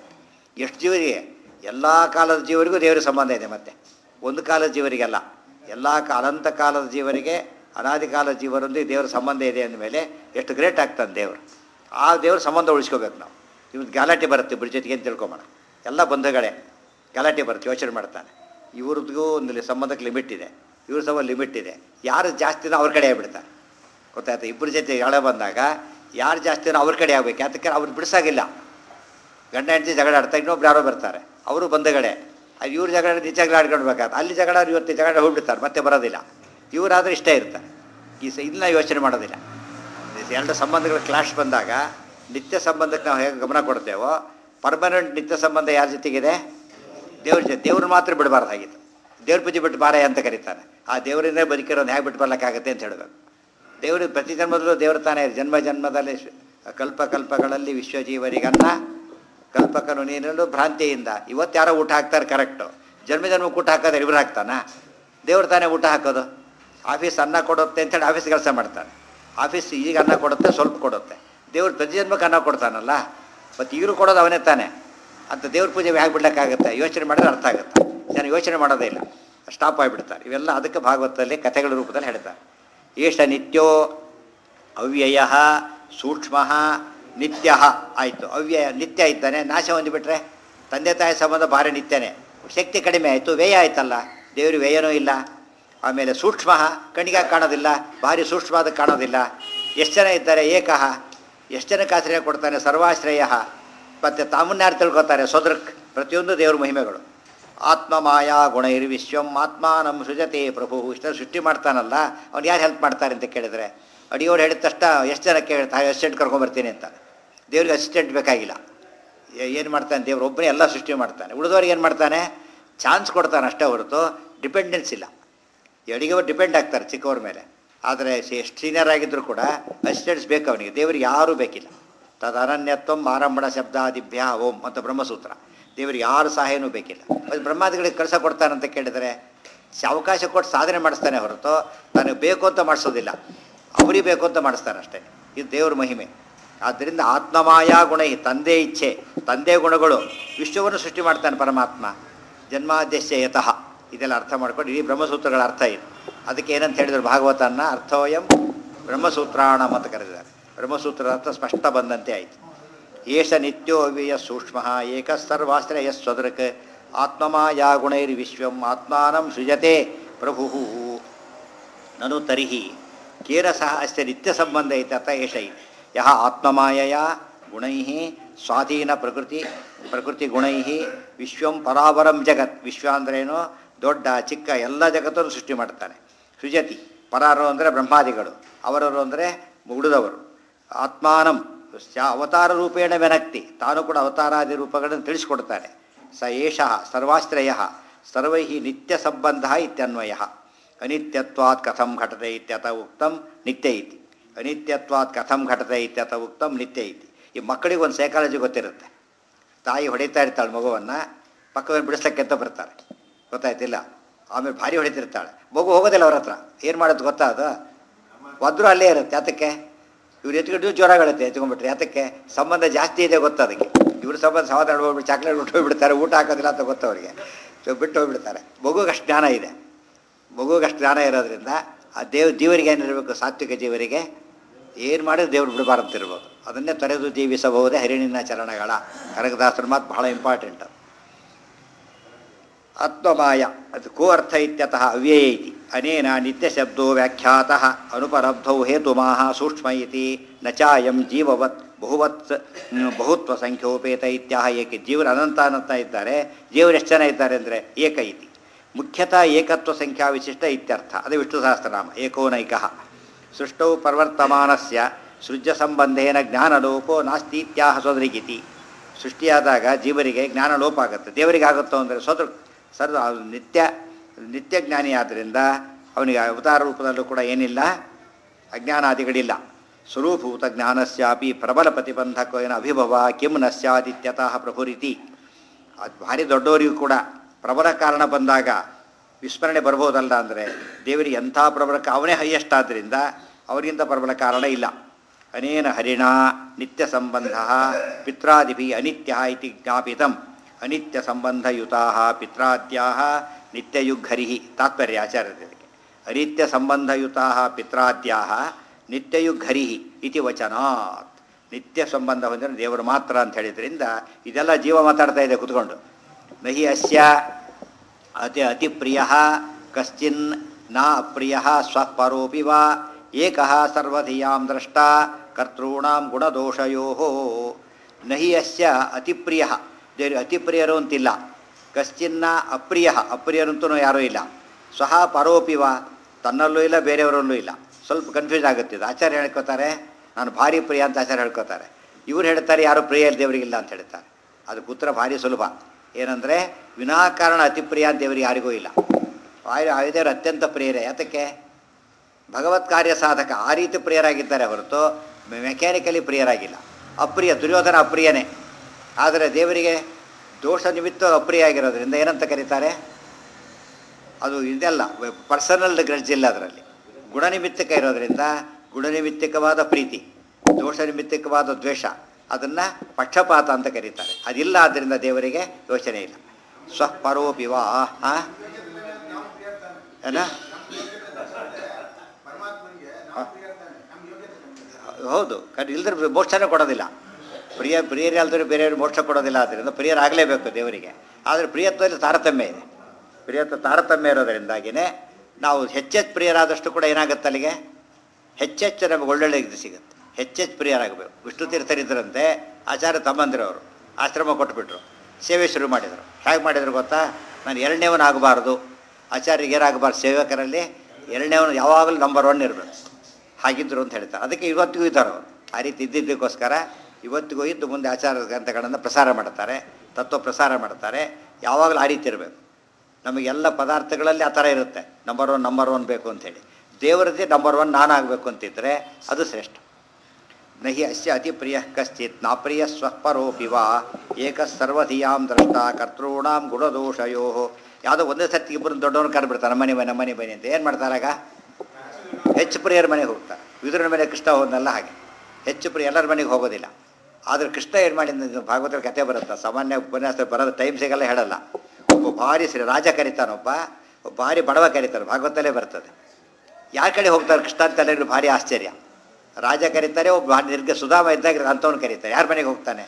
ಎಷ್ಟು ಜೀವರಿಗೆ ಎಲ್ಲ ಕಾಲದ ಜೀವರಿಗೂ ದೇವರ ಸಂಬಂಧ ಇದೆ ಮತ್ತೆ ಒಂದು ಕಾಲದ ಜೀವರಿಗೆಲ್ಲ ಎಲ್ಲ ಕಾ ಅನಂತ ಕಾಲದ ಜೀವರಿಗೆ ಅನಾದಿ ಕಾಲದ ಜೀವರೊಂದಿಗೆ ದೇವರ ಸಂಬಂಧ ಇದೆ ಅಂದಮೇಲೆ ಎಷ್ಟು ಗ್ರೇಟ್ ಆಗ್ತಾನೆ ದೇವರು ಆ ದೇವ್ರ ಸಂಬಂಧ ಉಳಿಸ್ಕೋಬೇಕು ನಾವು ಇವತ್ತು ಗಲಾಟೆ ಬರುತ್ತೆ ಇಬ್ಬರ ಜೊತೆಗೆ ಅಂತ ತಿಳ್ಕೊಂಬೋಣ ಎಲ್ಲ ಬಂಧುಗಳೇ ಗಲಾಟೆ ಬರುತ್ತೆ ಯೋಚನೆ ಮಾಡ್ತಾನೆ ಇವ್ರದ್ದು ಒಂದು ಸಂಬಂಧಕ್ಕೆ ಲಿಮಿಟ್ ಇದೆ ಇವ್ರ ಸಂಬಂಧ ಲಿಮಿಟ್ ಇದೆ ಯಾರು ಜಾಸ್ತಿನೋ ಅವ್ರ ಕಡೆ ಆಗ್ಬಿಡ್ತಾರೆ ಗೊತ್ತಾಯ್ತು ಇಬ್ಬರ ಜೊತೆ ಎಳೆ ಬಂದಾಗ ಯಾರು ಜಾಸ್ತಿನೋ ಅವ್ರ ಕಡೆ ಆಗ್ಬೇಕು ಯಾತಕ್ಕೆ ಅವ್ರು ಬಿಡಿಸಾಗಿಲ್ಲ ಗಂಡ ಹೆಂಡತಿ ಜಗಳ ಆಡ್ತಾ ಇನ್ನೊಬ್ರು ಯಾರೋ ಬರ್ತಾರೆ ಅವರು ಬಂಧುಗಳೇ ಅದು ಇವ್ರು ಜಗಳ ಆಡಿ ಜಗಳ ಆಡ್ಕೊಂಡು ಬೇಕಾದ್ರೆ ಅಲ್ಲಿ ಜಗಳ ಆಡಿ ಇವತ್ತು ಜಗಳ ಹೋಗ್ಬಿಡ್ತಾರೆ ಮತ್ತೆ ಬರೋದಿಲ್ಲ ಇವರಾದ್ರೆ ಇಷ್ಟೇ ಇರ್ತಾರೆ ಈ ಸ ಇದನ್ನ ಯೋಚನೆ ಮಾಡೋದಿಲ್ಲ ಎರಡು ಸಂಬಂಧಗಳ ಕ್ಲಾಶ್ ಬಂದಾಗ ನಿತ್ಯ ಸಂಬಂಧಕ್ಕೆ ನಾವು ಹೇಗೆ ಗಮನ ಕೊಡ್ತೇವೋ ಪರ್ಮನೆಂಟ್ ನಿತ್ಯ ಸಂಬಂಧ ಯಾರ ಜೊತೆಗಿದೆ ದೇವ್ರ ಜೊತೆ ದೇವ್ರನ್ನ ಮಾತ್ರ ಬಿಡಬಾರ್ದಾಗಿತ್ತು ದೇವ್ರ ಪೂಜೆ ಬಿಟ್ಟು ಬಾರೆ ಅಂತ ಕರೀತಾನೆ ಆ ದೇವರಿಂದೇ ಬದುಕಿರೋದು ಹೇಗೆ ಬಿಟ್ಟು ಬರ್ಲಿಕ್ಕಾಗತ್ತೆ ಅಂತ ಹೇಳಬೇಕು ದೇವರು ಪ್ರತಿ ಜನ್ಮದಲ್ಲೂ ದೇವರು ತಾನೇ ಜನ್ಮ ಜನ್ಮದಲ್ಲಿ ಶ- ಕಲ್ಪ ಕಲ್ಪಗಳಲ್ಲಿ ವಿಶ್ವಜೀವರಿಗನ್ನ ಕಲ್ಪಕನು ನೀನಲ್ಲೂ ಭ್ರಾಂತಿಯಿಂದ ಇವತ್ತು ಯಾರೋ ಊಟ ಹಾಕ್ತಾರೆ ಕರೆಕ್ಟು ಜನ್ಮ ಜನ್ಮಕ್ಕೆ ಊಟ ಹಾಕೋದು ಇಬ್ಬರು ಹಾಕ್ತಾನ ದೇವ್ರು ತಾನೇ ಊಟ ಹಾಕೋದು ಆಫೀಸ್ ಅನ್ನ ಕೊಡುತ್ತೆ ಅಂತೇಳಿ ಆಫೀಸ್ ಕೆಲಸ ಮಾಡ್ತಾನೆ ಆಫೀಸ್ ಈಗ ಅನ್ನ ಕೊಡುತ್ತೆ ಸ್ವಲ್ಪ ಕೊಡುತ್ತೆ ದೇವ್ರು ಪ್ರತಿ ಜನ್ಮಕ್ಕೆ ಅನ್ನ ಕೊಡ್ತಾನಲ್ಲ ಮತ್ತು ಈಗಲೂ ಕೊಡೋದು ಅವನೇ ತಾನೆ ಅಂತ ದೇವ್ರ ಪೂಜೆ ಹೇಗೆ ಬಿಡ್ಲಿಕ್ಕಾಗುತ್ತೆ ಯೋಚನೆ ಮಾಡಿದ್ರೆ ಅರ್ಥ ಆಗುತ್ತೆ ಜನ ಯೋಚನೆ ಮಾಡೋದೇ ಇಲ್ಲ ಸ್ಟಾಪ್ ಆಗಿಬಿಡ್ತಾರೆ ಇವೆಲ್ಲ ಅದಕ್ಕೆ ಭಾಗವತದಲ್ಲಿ ಕಥೆಗಳ ರೂಪದಲ್ಲಿ ಹೇಳ್ತಾರೆ ಏಷ ನಿತ್ಯೋ ಅವ್ಯಯ ಸೂಕ್ಷ್ಮ ನಿತ್ಯ ಆಯಿತು ಅವ್ಯಯ ನಿತ್ಯ ಇದ್ದಾನೆ ನಾಶ ಹೊಂದಿಬಿಟ್ರೆ ತಂದೆ ತಾಯಿ ಸಂಬಂಧ ಭಾರಿ ನಿತ್ಯನೇ ಶಕ್ತಿ ಕಡಿಮೆ ಆಯಿತು ವ್ಯಯ ಆಯ್ತಲ್ಲ ದೇವರು ವ್ಯಯನೂ ಇಲ್ಲ ಆಮೇಲೆ ಸೂಕ್ಷ್ಮ ಕಣ್ಣಿಗೆ ಕಾಣೋದಿಲ್ಲ ಭಾರಿ ಸೂಕ್ಷ್ಮವಾದ ಕಾಣೋದಿಲ್ಲ ಎಷ್ಟು ಜನ ಇದ್ದಾರೆ ಏಕಃ ಎಷ್ಟು ಜನಕ್ಕೆ ಆಶ್ರಯ ಕೊಡ್ತಾನೆ ಸರ್ವಾಶ್ರಯ ಮತ್ತು ತಾಮನ್ಯಾರು ತಿಳ್ಕೊತಾರೆ ಸೋದೃಕ್ ಪ್ರತಿಯೊಂದು ದೇವ್ರ ಮಹಿಮೆಗಳು ಆತ್ಮ ಮಾಯಾ ಗುಣೈರ್ ವಿಶ್ವಂ ಆತ್ಮಾನಂ ಸೃಜತೆ ಪ್ರಭು ಇಷ್ಟ ಸೃಷ್ಟಿ ಮಾಡ್ತಾನಲ್ಲ ಅವ್ನು ಯಾರು ಹೆಲ್ಪ್ ಮಾಡ್ತಾರೆ ಅಂತ ಕೇಳಿದ್ರೆ ಅಡಿಯೋರು ಹೇಳಿದ ತಕ್ಷಣ ಎಷ್ಟು ಜನಕ್ಕೆ ಹೇಳ್ತಾರೆ ಅಸಿಸ್ಟೆಂಟ್ ಕರ್ಕೊಂಬರ್ತೀನಿ ಅಂತ ದೇವ್ರಿಗೆ ಅಸಿಸ್ಟೆಂಟ್ ಬೇಕಾಗಿಲ್ಲ ಏನು ಮಾಡ್ತಾನೆ ದೇವ್ರು ಒಬ್ಬನೇ ಎಲ್ಲ ಸೃಷ್ಟಿ ಮಾಡ್ತಾನೆ ಉಳಿದವ್ರಿಗೆ ಏನು ಮಾಡ್ತಾನೆ ಚಾನ್ಸ್ ಕೊಡ್ತಾನೆ ಅಷ್ಟೇ ಹೊರತು ಡಿಪೆಂಡೆನ್ಸ್ ಇಲ್ಲ ಅಡಿಗೆವ್ರು ಡಿಪೆಂಡ್ ಆಗ್ತಾರೆ ಚಿಕ್ಕವ್ರ ಮೇಲೆ ಆದರೆ ಎಷ್ಟು ಸೀನಿಯರ್ ಆಗಿದ್ದರೂ ಕೂಡ ಅಸಿಸ್ಟೆಂಟ್ಸ್ ಬೇಕು ಅವನಿಗೆ ದೇವರಿಗೆ ಯಾರೂ ಬೇಕಿಲ್ಲ ತದ್ ಅನನ್ಯತ್ವಂ ಆರಂಭಣ ಶಬ್ದಾದಿಭ್ಯ ಓಂ ಅಂತ ಬ್ರಹ್ಮಸೂತ್ರ ದೇವರಿಗೆ ಯಾರು ಸಹಾಯನೂ ಬೇಕಿಲ್ಲ ಅದು ಬ್ರಹ್ಮಾದಿಗಳಿಗೆ ಕೆಲಸ ಕೊಡ್ತಾನಂತ ಕೇಳಿದರೆ ಸ- ಅವಕಾಶ ಕೊಟ್ಟು ಸಾಧನೆ ಮಾಡಿಸ್ತಾನೆ ಹೊರತು ನನಗೆ ಬೇಕು ಅಂತ ಮಾಡಿಸೋದಿಲ್ಲ ಅವರಿಗೆ ಬೇಕು ಅಂತ ಮಾಡಿಸ್ತಾನೆ ಅಷ್ಟೇ ಇದು ದೇವ್ರ ಮಹಿಮೆ ಆದ್ದರಿಂದ ಆತ್ಮಮಾಯಾ ಗುಣ ಈ ತಂದೆ ಇಚ್ಛೆ ತಂದೆ ಗುಣಗಳು ವಿಶ್ವವನ್ನು ಸೃಷ್ಟಿ ಮಾಡ್ತಾನೆ ಪರಮಾತ್ಮ ಜನ್ಮಾದ್ಯಶ್ಯ ಯತಃ ಇದೆಲ್ಲ ಅರ್ಥ ಮಾಡ್ಕೊಂಡು ಇಡೀ ಬ್ರಹ್ಮಸೂತ್ರಗಳ ಅರ್ಥ ಇದು ಅದಕ್ಕೆ ಏನಂತ ಹೇಳಿದ್ರು ಭಾಗವತನ್ನ ಅರ್ಥೋಯಂ ಬ್ರಹ್ಮಸೂತ್ರಾಣ ಅಂತ ಕರೆದಿದ್ದಾರೆ ಬ್ರಹ್ಮಸೂತ್ರದ ಅರ್ಥ ಸ್ಪಷ್ಟ ಬಂದಂತೆ ಆಯಿತು ಏಷ ನಿತ್ಯೋ ಅವ್ಯಯ ಸೂಕ್ಷ್ಮ ಏಕ ಸರ್ವಾಶ್ರಯ ಸ್ವದೃಕ್ ಆತ್ಮಮಾಯಾ ಗುಣೈರ್ ವಿಶ್ವಂ ಆತ್ಮಾನಂ ಸೃಜತೆ ಪ್ರಭು ನನು ತರ್ಹಿ ಕೇನ ಸಹ ಅಸ್ಯ ನಿತ್ಯ ಸಂಬಂಧ ಐತೆ ಅತ ಏಷ ಇತಿ ಯಹ ಆತ್ಮಮಾಯಯ ಗುಣೈ ಸ್ವಾಧೀನ ಪ್ರಕೃತಿ ಪ್ರಕೃತಿ ಗುಣೈ ವಿಶ್ವಂ ಪರಾವರಂ ಜಗತ್ ವಿಶ್ವ ಅಂದ್ರೇನು ದೊಡ್ಡ ಚಿಕ್ಕ ಎಲ್ಲ ಜಗತ್ತನ್ನು ಸೃಷ್ಟಿ ಮಾಡ್ತಾನೆ ಸೃಜತಿ ಪರಾರು ಅಂದರೆ ಬ್ರಹ್ಮಾದಿಗಳು ಅವರವರು ಅಂದರೆ ಉಳಿದವರು ಆತ್ಮಾನಂ ಶ- ಅವತಾರ ರೂಪೇಣ ವೆನಕ್ತಿ ತಾನು ಕೂಡ ಅವತಾರಾದಿ ರೂಪಗಳನ್ನು ತಿಳಿಸ್ಕೊಡ್ತಾನೆ ಸ ಏಷ ಸರ್ವಾಶ್ರಯ ಸರ್ವೈ ನಿತ್ಯ ಸಂಬಂಧ ಇತ್ಯನ್ವಯ ಅನಿತ್ಯತ್ವಾತ್ ಕಥಂ ಘಟತೆ ಇತ್ಯತ ಉಕ್ತಂ ನಿತ್ಯ ಇತಿ ಅನಿತ್ಯತ್ವಾತ್ ಕಥಂ ಘಟತೆ ಇತ್ಯತ ಉಕ್ತಂ ನಿತ್ಯ ಇತಿ ಈ ಮಕ್ಕಳಿಗೆ ಒಂದು ಸೈಕಾಲಜಿ ಗೊತ್ತಿರುತ್ತೆ ತಾಯಿ ಹೊಡಿತಾ ಇರ್ತಾಳೆ ಮಗುವನ್ನು ಪಕ್ಕದಲ್ಲಿ ಬಿಡಿಸ್ಲಿಕ್ಕೆ ಅಂತ ಬರ್ತಾರೆ ಗೊತ್ತಾಯ್ತಿಲ್ಲ ಆಮೇಲೆ ಭಾರಿ ಹೊಡಿತಿರ್ತಾಳೆ ಮಗು ಹೋಗೋದಿಲ್ಲ ಅವ್ರ ಹತ್ರ ಏನು ಮಾಡೋದು ಗೊತ್ತಾ ಅದು ಒದ್ರು ಅಲ್ಲೇ ಇರುತ್ತೆ ಯಾತಕ್ಕೆ ಇವ್ರು ಎತ್ಕೊಂಡು ಜ್ವರಗಳತ್ತೆ ಎತ್ಕೊಂಡ್ಬಿಟ್ರೆ ಯಾತಕ್ಕೆ ಸಂಬಂಧ ಜಾಸ್ತಿ ಇದೆ ಗೊತ್ತು ಅದಕ್ಕೆ ಇವ್ರ ಸಂಬಂಧ ಸಮಾಧಾನ ಹೋಗ್ಬಿಟ್ಟು ಚಾಕ್ಲೇಟ್ ಬಿಟ್ಟು ಹೋಗ್ಬಿಡ್ತಾರೆ ಊಟ ಹಾಕೋದಿಲ್ಲ ಅಂತ ಗೊತ್ತು ಅವರಿಗೆ ಸೊ ಬಿಟ್ಟು ಹೋಗ್ಬಿಡ್ತಾರೆ ಮಗುಗೆ ಅಷ್ಟು ಜ್ಞಾನ ಇದೆ ಮಗುಗೆ ಅಷ್ಟು ಜ್ಞಾನ ಇರೋದ್ರಿಂದ ಆ ದೇವ್ ಜೀವರಿಗೆ ಏನಿರಬೇಕು ಸಾತ್ವಿಕ ಜೀವರಿಗೆ ಏನು ಮಾಡಿದ್ರೆ ದೇವ್ರು ಬಿಡಬಾರಂತಿರ್ಬೋದು ಅದನ್ನೇ ತೊರೆದು ಜೀವಿಸಬಹುದೇ ಹರಿಣಿನ ಚರಣಗಳ ಕನಕದಾಸರ ಮಾತು ಬಹಳ ಇಂಪಾರ್ಟೆಂಟ್ ಆತ್ಮಮಾಯ ಅದು ಕೋ ಅರ್ಥ ಇತ್ಯತಃ ಅವ್ಯಯ ಇತಿ ಅನೇನ ನಿತ್ಯಶಬ್ದೋ ವ್ಯಾಖ್ಯಾತಃ ಅನುಪಲಬ್ಧೌ ಹೇತುಮಾಹ ಸೂಕ್ಷ್ಮ ಇತಿ ನ ಚಾಯಂ ಜೀವವತ್ ಬಹುವತ್ ಬಹುತ್ವ ಸಂಖ್ಯೋಪೇತ ಇತ್ಯಾಹ ಏಕೆ ಜೀವರು ಅನಂತ ಅನಂತ ಇದ್ದಾರೆ ಜೀವರು ಎಷ್ಟು ಜನ ಇದ್ದಾರೆ ಅಂದರೆ ಏಕ ಇತಿ ಮುಖ್ಯತಃ ಏಕತ್ವ ಸಂಖ್ಯಾ ವಿಶಿಷ್ಟ ಇತ್ಯರ್ಥ ಅದು ವಿಷ್ಣು ಸಹಸ್ರನಾಮ ಏಕೋನೈಕಃ ಸೃಷ್ಟೌ ಪ್ರವರ್ತಮಾನಸ್ಯ ಸೃಜ್ಯ ಸಂಬಂಧೇನ ಜ್ಞಾನಲೋಪೋ ನಾಸ್ತಿ ಇತ್ಯಾಹ ಸೋದರಿಗಿತಿ ಸೃಷ್ಟಿಯಾದಾಗ ಜೀವರಿಗೆ ಜ್ಞಾನ ಲೋಪ ಆಗುತ್ತೆ ದೇವರಿಗೆ ಆಗುತ್ತೋ ಅಂದರೆ ಸ್ವತಃ ಸರ್ ಅವ್ನು ನಿತ್ಯ ನಿತ್ಯ ಜ್ಞಾನಿ ಆದ್ದರಿಂದ ಅವನಿಗೆ ಅವತಾರ ರೂಪದಲ್ಲೂ ಕೂಡ ಏನಿಲ್ಲ ಅಜ್ಞಾನಾದಿಗಳಿಲ್ಲ ಸ್ವರೂಪಭೂತ ಜ್ಞಾನಸ್ಯಾಪಿ ಪ್ರಬಲ ಪ್ರತಿಬಂಧಕೇನ ಅಭಿಭವ ಕಿಂ ನ ಸ್ಯಾದಿತ್ಯತಃ ಪ್ರಭುರಿತಿ ಅದು ಭಾರಿ ದೊಡ್ಡವರಿಗೂ ಕೂಡ ಪ್ರಬಲ ಕಾರಣ ಬಂದಾಗ ವಿಸ್ಮರಣೆ ಬರ್ಬೋದಲ್ಲ ಅಂದರೆ ದೇವರಿಗೆ ಎಂಥ ಪ್ರಬಲ ಕಾ- ಅವನೇ ಹೈಯೆಸ್ಟ್ ಆದ್ದರಿಂದ ಅವರಿಗಿಂತ ಪ್ರಬಲ ಕಾರಣ ಇಲ್ಲ ಅನೇನ ಹರಿಣ ನಿತ್ಯ ಸಂಬಂಧ ಪಿತ್ರಾದಿಭಿ ಅನಿತ್ಯ ಇತಿ ಜ್ಞಾಪಿತಂ ಅನಿತ್ಯ ಸಂಬಂಧಯುತಾ ಪಿತ್ರಾದ್ಯಾ ನಿತ್ಯಯುಗ್ಘರಿ ತಾತ್ಪರ್ಯ ಆಚಾರ್ಯರಿಗೆ ಅನಿತ್ಯ ಸಂಬಂಧಯುತಾ ಪಿತ್ರಾದ್ಯಾ ನಿತ್ಯಯುಗ್ಘರಿ ಇತಿ ವಚನಾತ್ ನಿತ್ಯ ಸಂಬಂಧ ಹೊಂದಿರೋ ದೇವರು ಮಾತ್ರ ಅಂತ ಹೇಳಿದ್ರಿಂದ ಇದೆಲ್ಲ ಜೀವ ಮಾತಾಡ್ತಾ ಇದೆ ಕುತ್ಕೊಂಡು ನಹಿ ಅಸ್ಯ ಅತಿ ಅತಿ ಪ್ರಿಯ ಕಶ್ಚಿನ್ ನ ಅಪ್ರಿಯ ಸ್ವಪರೋಪಿ ವಾ ಏಕಃ ಸರ್ವಧಿಯಾಂ ದ್ರಷ್ಟ ಕರ್ತॄಣಾಂ ಗುಣದೋಷಯೋ ನಹಿ ಅಸ್ಯ ಅತಿಪ್ರಿಯ ದೇವರು ಅತಿಪ್ರಿಯರು ಅಂತಿಲ್ಲ ಕಶ್ಚಿನ್ನ ಅಪ್ರಿಯ ಅಪ್ರಿಯರಂತೂ ಯಾರೂ ಇಲ್ಲ ಸ್ವಹ ಪರೋಪಿ ವಾ ತನ್ನಲ್ಲೂ ಇಲ್ಲ ಬೇರೆಯವರಲ್ಲೂ ಇಲ್ಲ ಸ್ವಲ್ಪ ಕನ್ಫ್ಯೂಸ್ ಆಗುತ್ತೆ ಇದು ಆಚಾರ್ಯ ಹೇಳ್ಕೊತಾರೆ ನಾನು ಭಾರಿ ಪ್ರಿಯ ಅಂತ ಆಚಾರ್ಯ ಹೇಳ್ಕೊತಾರೆ ಇವ್ರು ಹೇಳ್ತಾರೆ ಯಾರು ಪ್ರಿಯ ದೇವರಿಗಿಲ್ಲ ಅಂತ ಹೇಳ್ತಾರೆ ಅದಕ್ಕೆ ಉತ್ತರ ಭಾರಿ ಸುಲಭ ಏನಂದರೆ ವಿನಾಕಾರಣ ಅತಿ ಪ್ರಿಯ ಅಂತ ದೇವರಿಗೆ ಯಾರಿಗೂ ಇಲ್ಲ ಆಯು ಆಯುಧರು ಅತ್ಯಂತ ಪ್ರಿಯರೇ ಯಾತಕ್ಕೆ ಭಗವತ್ ಕಾರ್ಯ ಸಾಧಕ ಆ ರೀತಿ ಪ್ರಿಯರಾಗಿದ್ದಾರೆ ಹೊರತು ಮೆಕ್ಯಾನಿಕಲಿ ಪ್ರಿಯರಾಗಿಲ್ಲ ಅಪ್ರಿಯ ದುರ್ಯೋಧನ ಅಪ್ರಿಯನೇ ಆದರೆ ದೇವರಿಗೆ ದೋಷ ನಿಮಿತ್ತ ಅಪ್ರಿಯ ಆಗಿರೋದ್ರಿಂದ ಏನಂತ ಕರೀತಾರೆ ಅದು ಇದೆಲ್ಲ ಪರ್ಸನಲ್ ಗ್ರಡ್ಜ್ ಇಲ್ಲ ಅದರಲ್ಲಿ ಗುಣನಿಮಿತ್ತಕ ಇರೋದ್ರಿಂದ ಗುಣನಿಮಿತ್ತಕವಾದ ಪ್ರೀತಿ ದೋಷ ನಿಮಿತ್ತಕವಾದ ದ್ವೇಷ ಅದನ್ನು ಪಕ್ಷಪಾತ ಅಂತ ಕರೀತಾರೆ ಅದಿಲ್ಲ ಆದ್ದರಿಂದ ದೇವರಿಗೆ ಯೋಚನೆ ಇಲ್ಲ ಸ್ವಪರೋಪಿ ವಾ ಆ? ಏನ ಹೌದು ಕಡ್ ಇಲ್ದ್ರೆ ಮೋಕ್ಷನೇ ಕೊಡೋದಿಲ್ಲ ಪ್ರಿಯ ಪ್ರಿಯರೇ ಅಲ್ದ್ರೆ ಬೇರೆಯವ್ರಿಗೆ ಮೋಕ್ಷ ಕೊಡೋದಿಲ್ಲ ಆದ್ದರಿಂದ ಪ್ರಿಯರಾಗಲೇಬೇಕು ದೇವರಿಗೆ ಆದರೆ ಪ್ರಿಯತ್ವದಲ್ಲಿ ತಾರತಮ್ಯ ಇದೆ ಪ್ರಿಯತ್ವ ತಾರತಮ್ಯ ಇರೋದರಿಂದಾಗಿಯೇ ನಾವು ಹೆಚ್ಚೆಚ್ಚು ಪ್ರಿಯರಾದಷ್ಟು ಕೂಡ ಏನಾಗುತ್ತೆ ಅಲ್ಲಿಗೆ ಹೆಚ್ಚೆಚ್ಚು ನಮಗೆ ಒಳ್ಳೊಳ್ಳೆ ಇದು ಸಿಗುತ್ತೆ ಹೆಚ್ಚೆಚ್ಚು ಪ್ರಿಯರಾಗಬೇಕು ವಿಷ್ಣು ತೀರ್ಥರಿದ್ದರಂತೆ ಆಚಾರ್ಯ ತಮ್ಮಂದಿರವರು ಆಶ್ರಮ ಕೊಟ್ಬಿಟ್ರು ಸೇವೆ ಶುರು ಮಾಡಿದರು ಹೇಗೆ ಮಾಡಿದ್ರು ಗೊತ್ತಾ ನಾನು ಎರಡನೇವನು ಆಗಬಾರ್ದು ಆಚಾರ್ಯರಿಗೆ ಏನಾಗಬಾರ್ದು ಸೇವಕರಲ್ಲಿ ಎರಡನೇವನು ಯಾವಾಗಲೂ ನಂಬರ್ ಒನ್ ಇರಬೇಕು ಹಾಗಿದ್ದರು ಅಂತ ಹೇಳ್ತಾರೆ ಅದಕ್ಕೆ ಇವತ್ತಿಗೂ ಇದ್ದಾರೆ ಅವರು ಆ ರೀತಿ ಇದ್ದಿದ್ದಕ್ಕೋಸ್ಕರ ಇವತ್ತಿಗೂ ಇದ್ದು ಮುಂದೆ ಆಚಾರ ಗ್ರಂಥಗಳನ್ನು ಪ್ರಸಾರ ಮಾಡ್ತಾರೆ ತತ್ವ ಪ್ರಸಾರ ಮಾಡ್ತಾರೆ ಯಾವಾಗಲೂ ಆ ರೀತಿ ಇರಬೇಕು ನಮಗೆಲ್ಲ ಪದಾರ್ಥಗಳಲ್ಲಿ ಆ ಥರ ಇರುತ್ತೆ ನಂಬರ್ ಒನ್ ನಂಬರ್ ಒನ್ ಬೇಕು ಅಂಥೇಳಿ ದೇವರದ್ದೇ ನಂಬರ್ ಒನ್ ನಾನು ಆಗಬೇಕು ಅಂತಿದ್ದರೆ ಅದು ಶ್ರೇಷ್ಠ ನಹಿ ಅಸ್ಯ ಅತಿ ಪ್ರಿಯ ಕಶ್ಚಿತ್ ನಾಪ್ರಿಯ ಸ್ವಪರೋಪಿ ವಾ ಏಕ ಸರ್ವಧಿಯಾಂ ದ್ರಷ್ಟ ಕರ್ತॄಣಾಂ ಗುಣದೋಷಯೋ ಯಾವುದೋ ಒಂದೇ ಸರ್ತಿ ಇಬ್ಬರು ದೊಡ್ಡವನು ಕರೆಬಿಡ್ತಾರೆ ನಮ್ಮನೆ ಬನ್ನಿ ನಮ್ಮನೆ ಬನ್ನಿ ಅಂತ ಏನು ಮಾಡ್ತಾರಾಗ ಹೆಚ್ಚು ಪ್ರಿಯರ ಮನೆಗೆ ಹೋಗ್ತಾರೆ ವಿದುರನ ಮನೆ ಕೃಷ್ಣ ಹೋದ್ನಲ್ಲ ಹಾಗೆ ಹೆಚ್ಚು ಪ್ರಿಯ ಎಲ್ಲರ ಮನೆಗೆ ಹೋಗೋದಿಲ್ಲ ಆದರೆ ಕೃಷ್ಣ ಏನು ಮಾಡಿದ ಭಾಗವತರ ಕತೆ ಬರುತ್ತೆ ಸಾಮಾನ್ಯ ಉಪನ್ಯಾಸ ಬರೋದು ಟೈಮ್ ಸಿಗಲ್ಲ ಹೇಳಲ್ಲ ಒಬ್ಬ ಭಾರಿ ಶ್ರೀ ರಾಜ ಕರೀತಾನೊಬ್ಬ ಒಬ್ಬ ಭಾರಿ ಬಡವ ಕರೀತಾನೆ ಭಾಗವತಲ್ಲೇ ಬರ್ತದೆ ಯಾರ ಕಡೆ ಹೋಗ್ತಾರೆ ಕೃಷ್ಣ ಅಂತ ಎಲ್ಲರಿಗೂ ಭಾರಿ ಆಶ್ಚರ್ಯ ರಾಜ ಕರೀತಾರೆ ಒಬ್ಬ ಭಾರಿ ನಿರ್ಗ ಸುಧಾಮ ಇದ್ದಾಗ ಅಂಥವ್ನು ಕರೀತಾರೆ ಯಾರ ಮನೆಗೆ ಹೋಗ್ತಾನೆ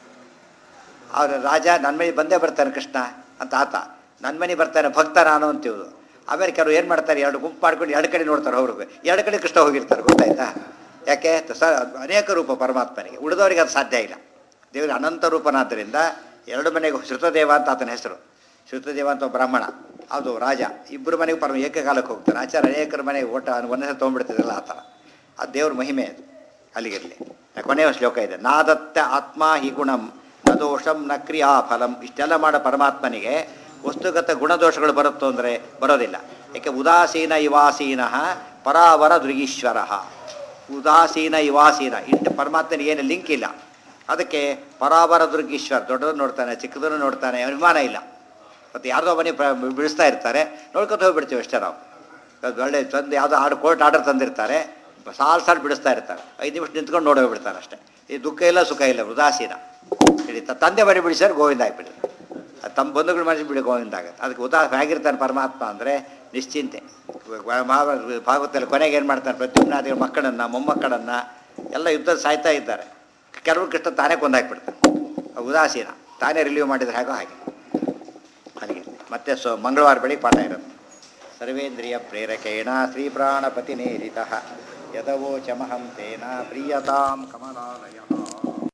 ಅವ್ರ ರಾಜ ನನ್ನ ಮನೆಗೆ ಬಂದೇ ಬರ್ತಾನೆ ಕೃಷ್ಣ ಅಂತ ಆತ ನನ್ನ ಮನೆಗೆ ಬರ್ತಾನೆ ಭಕ್ತ ನಾನು ಅಂತೀವ್ದು ಆಮೇಲೆ ಕೆಲವರು ಏನು ಮಾಡ್ತಾರೆ ಎರಡು ಗುಂಪು ಮಾಡ್ಕೊಂಡು ಎರಡು ಕಡೆ ನೋಡ್ತಾರೆ ಅವ್ರಿಗೆ ಎರಡು ಕಡೆ ಕೃಷ್ಣ ಹೋಗಿರ್ತಾರೆ ಗೊತ್ತಾಯ್ತಾ ಯಾಕೆ ಸ ಅನೇಕ ರೂಪ ಪರಮಾತ್ಮನಿಗೆ ಉಳಿದವರಿಗೆ ಅದು ಸಾಧ್ಯ ಇಲ್ಲ ದೇವರ ಅನಂತ ರೂಪನಾದ್ದರಿಂದ ಎರಡು ಮನೆಗೆ ಶ್ರುತದೇವ ಅಂತ ಆತನ ಹೆಸರು ಶ್ರುತದೇವ ಅಂತ ಒಬ್ಬ ಬ್ರಾಹ್ಮಣ ಅದು ರಾಜ ಇಬ್ಬರು ಮನೆಗೆ ಪರಮ ಏಕಕಾಲಕ್ಕೆ ಹೋಗ್ತಾರೆ ಆಚಾರ ಅನೇಕರ ಮನೆಗೆ ಓಟ ಒಂದೇ ಸಲ ತೊಗೊಂಡ್ಬಿಡ್ತಿದ್ರಲ್ಲ ಆ ಥರ ಅದು ದೇವ್ರ ಮಹಿಮೆ ಅದು ಅಲ್ಲಿಗಿರಲಿ ಕೊನೆಯ ಶ್ಲೋಕ ಇದೆ ನಾದತ್ತ ಆತ್ಮ ಹಿ ಗುಣಂ ನ ದೋಷಂ ನ ಕ್ರಿಯಾಫಲಂ ಇಷ್ಟೆಲ್ಲ ಮಾಡೋ ಪರಮಾತ್ಮನಿಗೆ ವಸ್ತುಗತ ಗುಣದೋಷಗಳು ಬರುತ್ತೋ ಅಂದರೆ ಬರೋದಿಲ್ಲ ಯಾಕೆ ಉದಾಸೀನ ಇವಾಸೀನ ಪರಾವರ ದೃಗೀಶ್ವರ ಉದಾಸೀನ ಇವಾಸೀನ ಇಟ್ಟು ಪರಮಾತ್ಮನಿಗೆ ಏನು ಲಿಂಕ್ ಇಲ್ಲ ಅದಕ್ಕೆ ಪರಾವರ ದುರ್ಗೀಶ್ವರ ದೊಡ್ಡದನ್ನು ನೋಡ್ತಾನೆ ಚಿಕ್ಕದನ್ನು ನೋಡ್ತಾನೆ ಅನುಮಾನ ಇಲ್ಲ ಮತ್ತು ಯಾರ್ದೋ ಮನೆ ಪ್ರ ಬಿಡಿಸ್ತಾ ಇರ್ತಾರೆ ನೋಡ್ಕೊತ ಹೋಗ್ಬಿಡ್ತೀವಿ ಅಷ್ಟೇ ನಾವು ಅದು ಒಳ್ಳೆ ತಂದು ಯಾವುದೋ ಆರ್ಡರ್ ಕೋರ್ಟ್ ಆರ್ಡರ್ ತಂದಿರ್ತಾರೆ ಸಾಲು ಸಾಲು ಬಿಡಿಸ್ತಾ ಇರ್ತಾರೆ ಐದು ನಿಮಿಷ ನಿಂತ್ಕೊಂಡು ನೋಡಿ ಹೋಗ್ಬಿಡ್ತಾರೆ ಅಷ್ಟೇ ಈ ದುಃಖ ಇಲ್ಲ ಸುಖ ಇಲ್ಲ ಉದಾಸೀನ ಹೇಳಿ ತ- ತಂದೆ ಮನೆ ಬಿಡಿಸಿದ್ರೆ ಗೋವಿಂದ ಆಗಿಬಿಡಿ ಅದು ತಮ್ಮ ಬಂಧುಗಳ ಮನಸ್ಸು ಬಿಡಿ ಗೋವಿಂದ ಆಗುತ್ತೆ ಅದಕ್ಕೆ ಉದಾಸ ಹೇಗಿರ್ತಾನೆ ಪರಮಾತ್ಮ ಅಂದರೆ ನಿಶ್ಚಿಂತೆ ಮಹಾಭಾರತ ಭಾಗವತದಲ್ಲಿ ಕೊನೆಗೆ ಏನು ಮಾಡ್ತಾರೆ ಪ್ರತಿಜ್ಞಾದಿಗಳ ಮಕ್ಕಳನ್ನು ಮೊಮ್ಮಕ್ಕಳನ್ನು ಎಲ್ಲ ಯುದ್ಧ ಸಾಯ್ತಾ ಇದ್ದಾರೆ ಕೆಲವರು ಕೃಷ್ಣ ತಾನೇ ಕೊಂದಾಕ್ಬಿಡ್ತಾರೆ ಉದಾಸೀನ ತಾನೇ ರಿಲೀವ್ ಮಾಡಿದ್ರೆ ಹೇಗೋ ಹಾಗೆ ಅಲ್ಲಿಗೆ ಮತ್ತೆ ಸೊ ಮಂಗಳವಾರ ಬೆಳಿಗ್ಗೆ ಪಾಠ ಇರುತ್ತೆ ಸರ್ವೇಂದ್ರಿಯ ಪ್ರೇರಕೇಣ ಶ್ರೀಪ್ರಾಣಪತಿನೇರಿತ ಯದವೋಚಮಹಂ ತೇನ ಪ್ರೀಯತಾಂ ಕಮಲಾಲಯ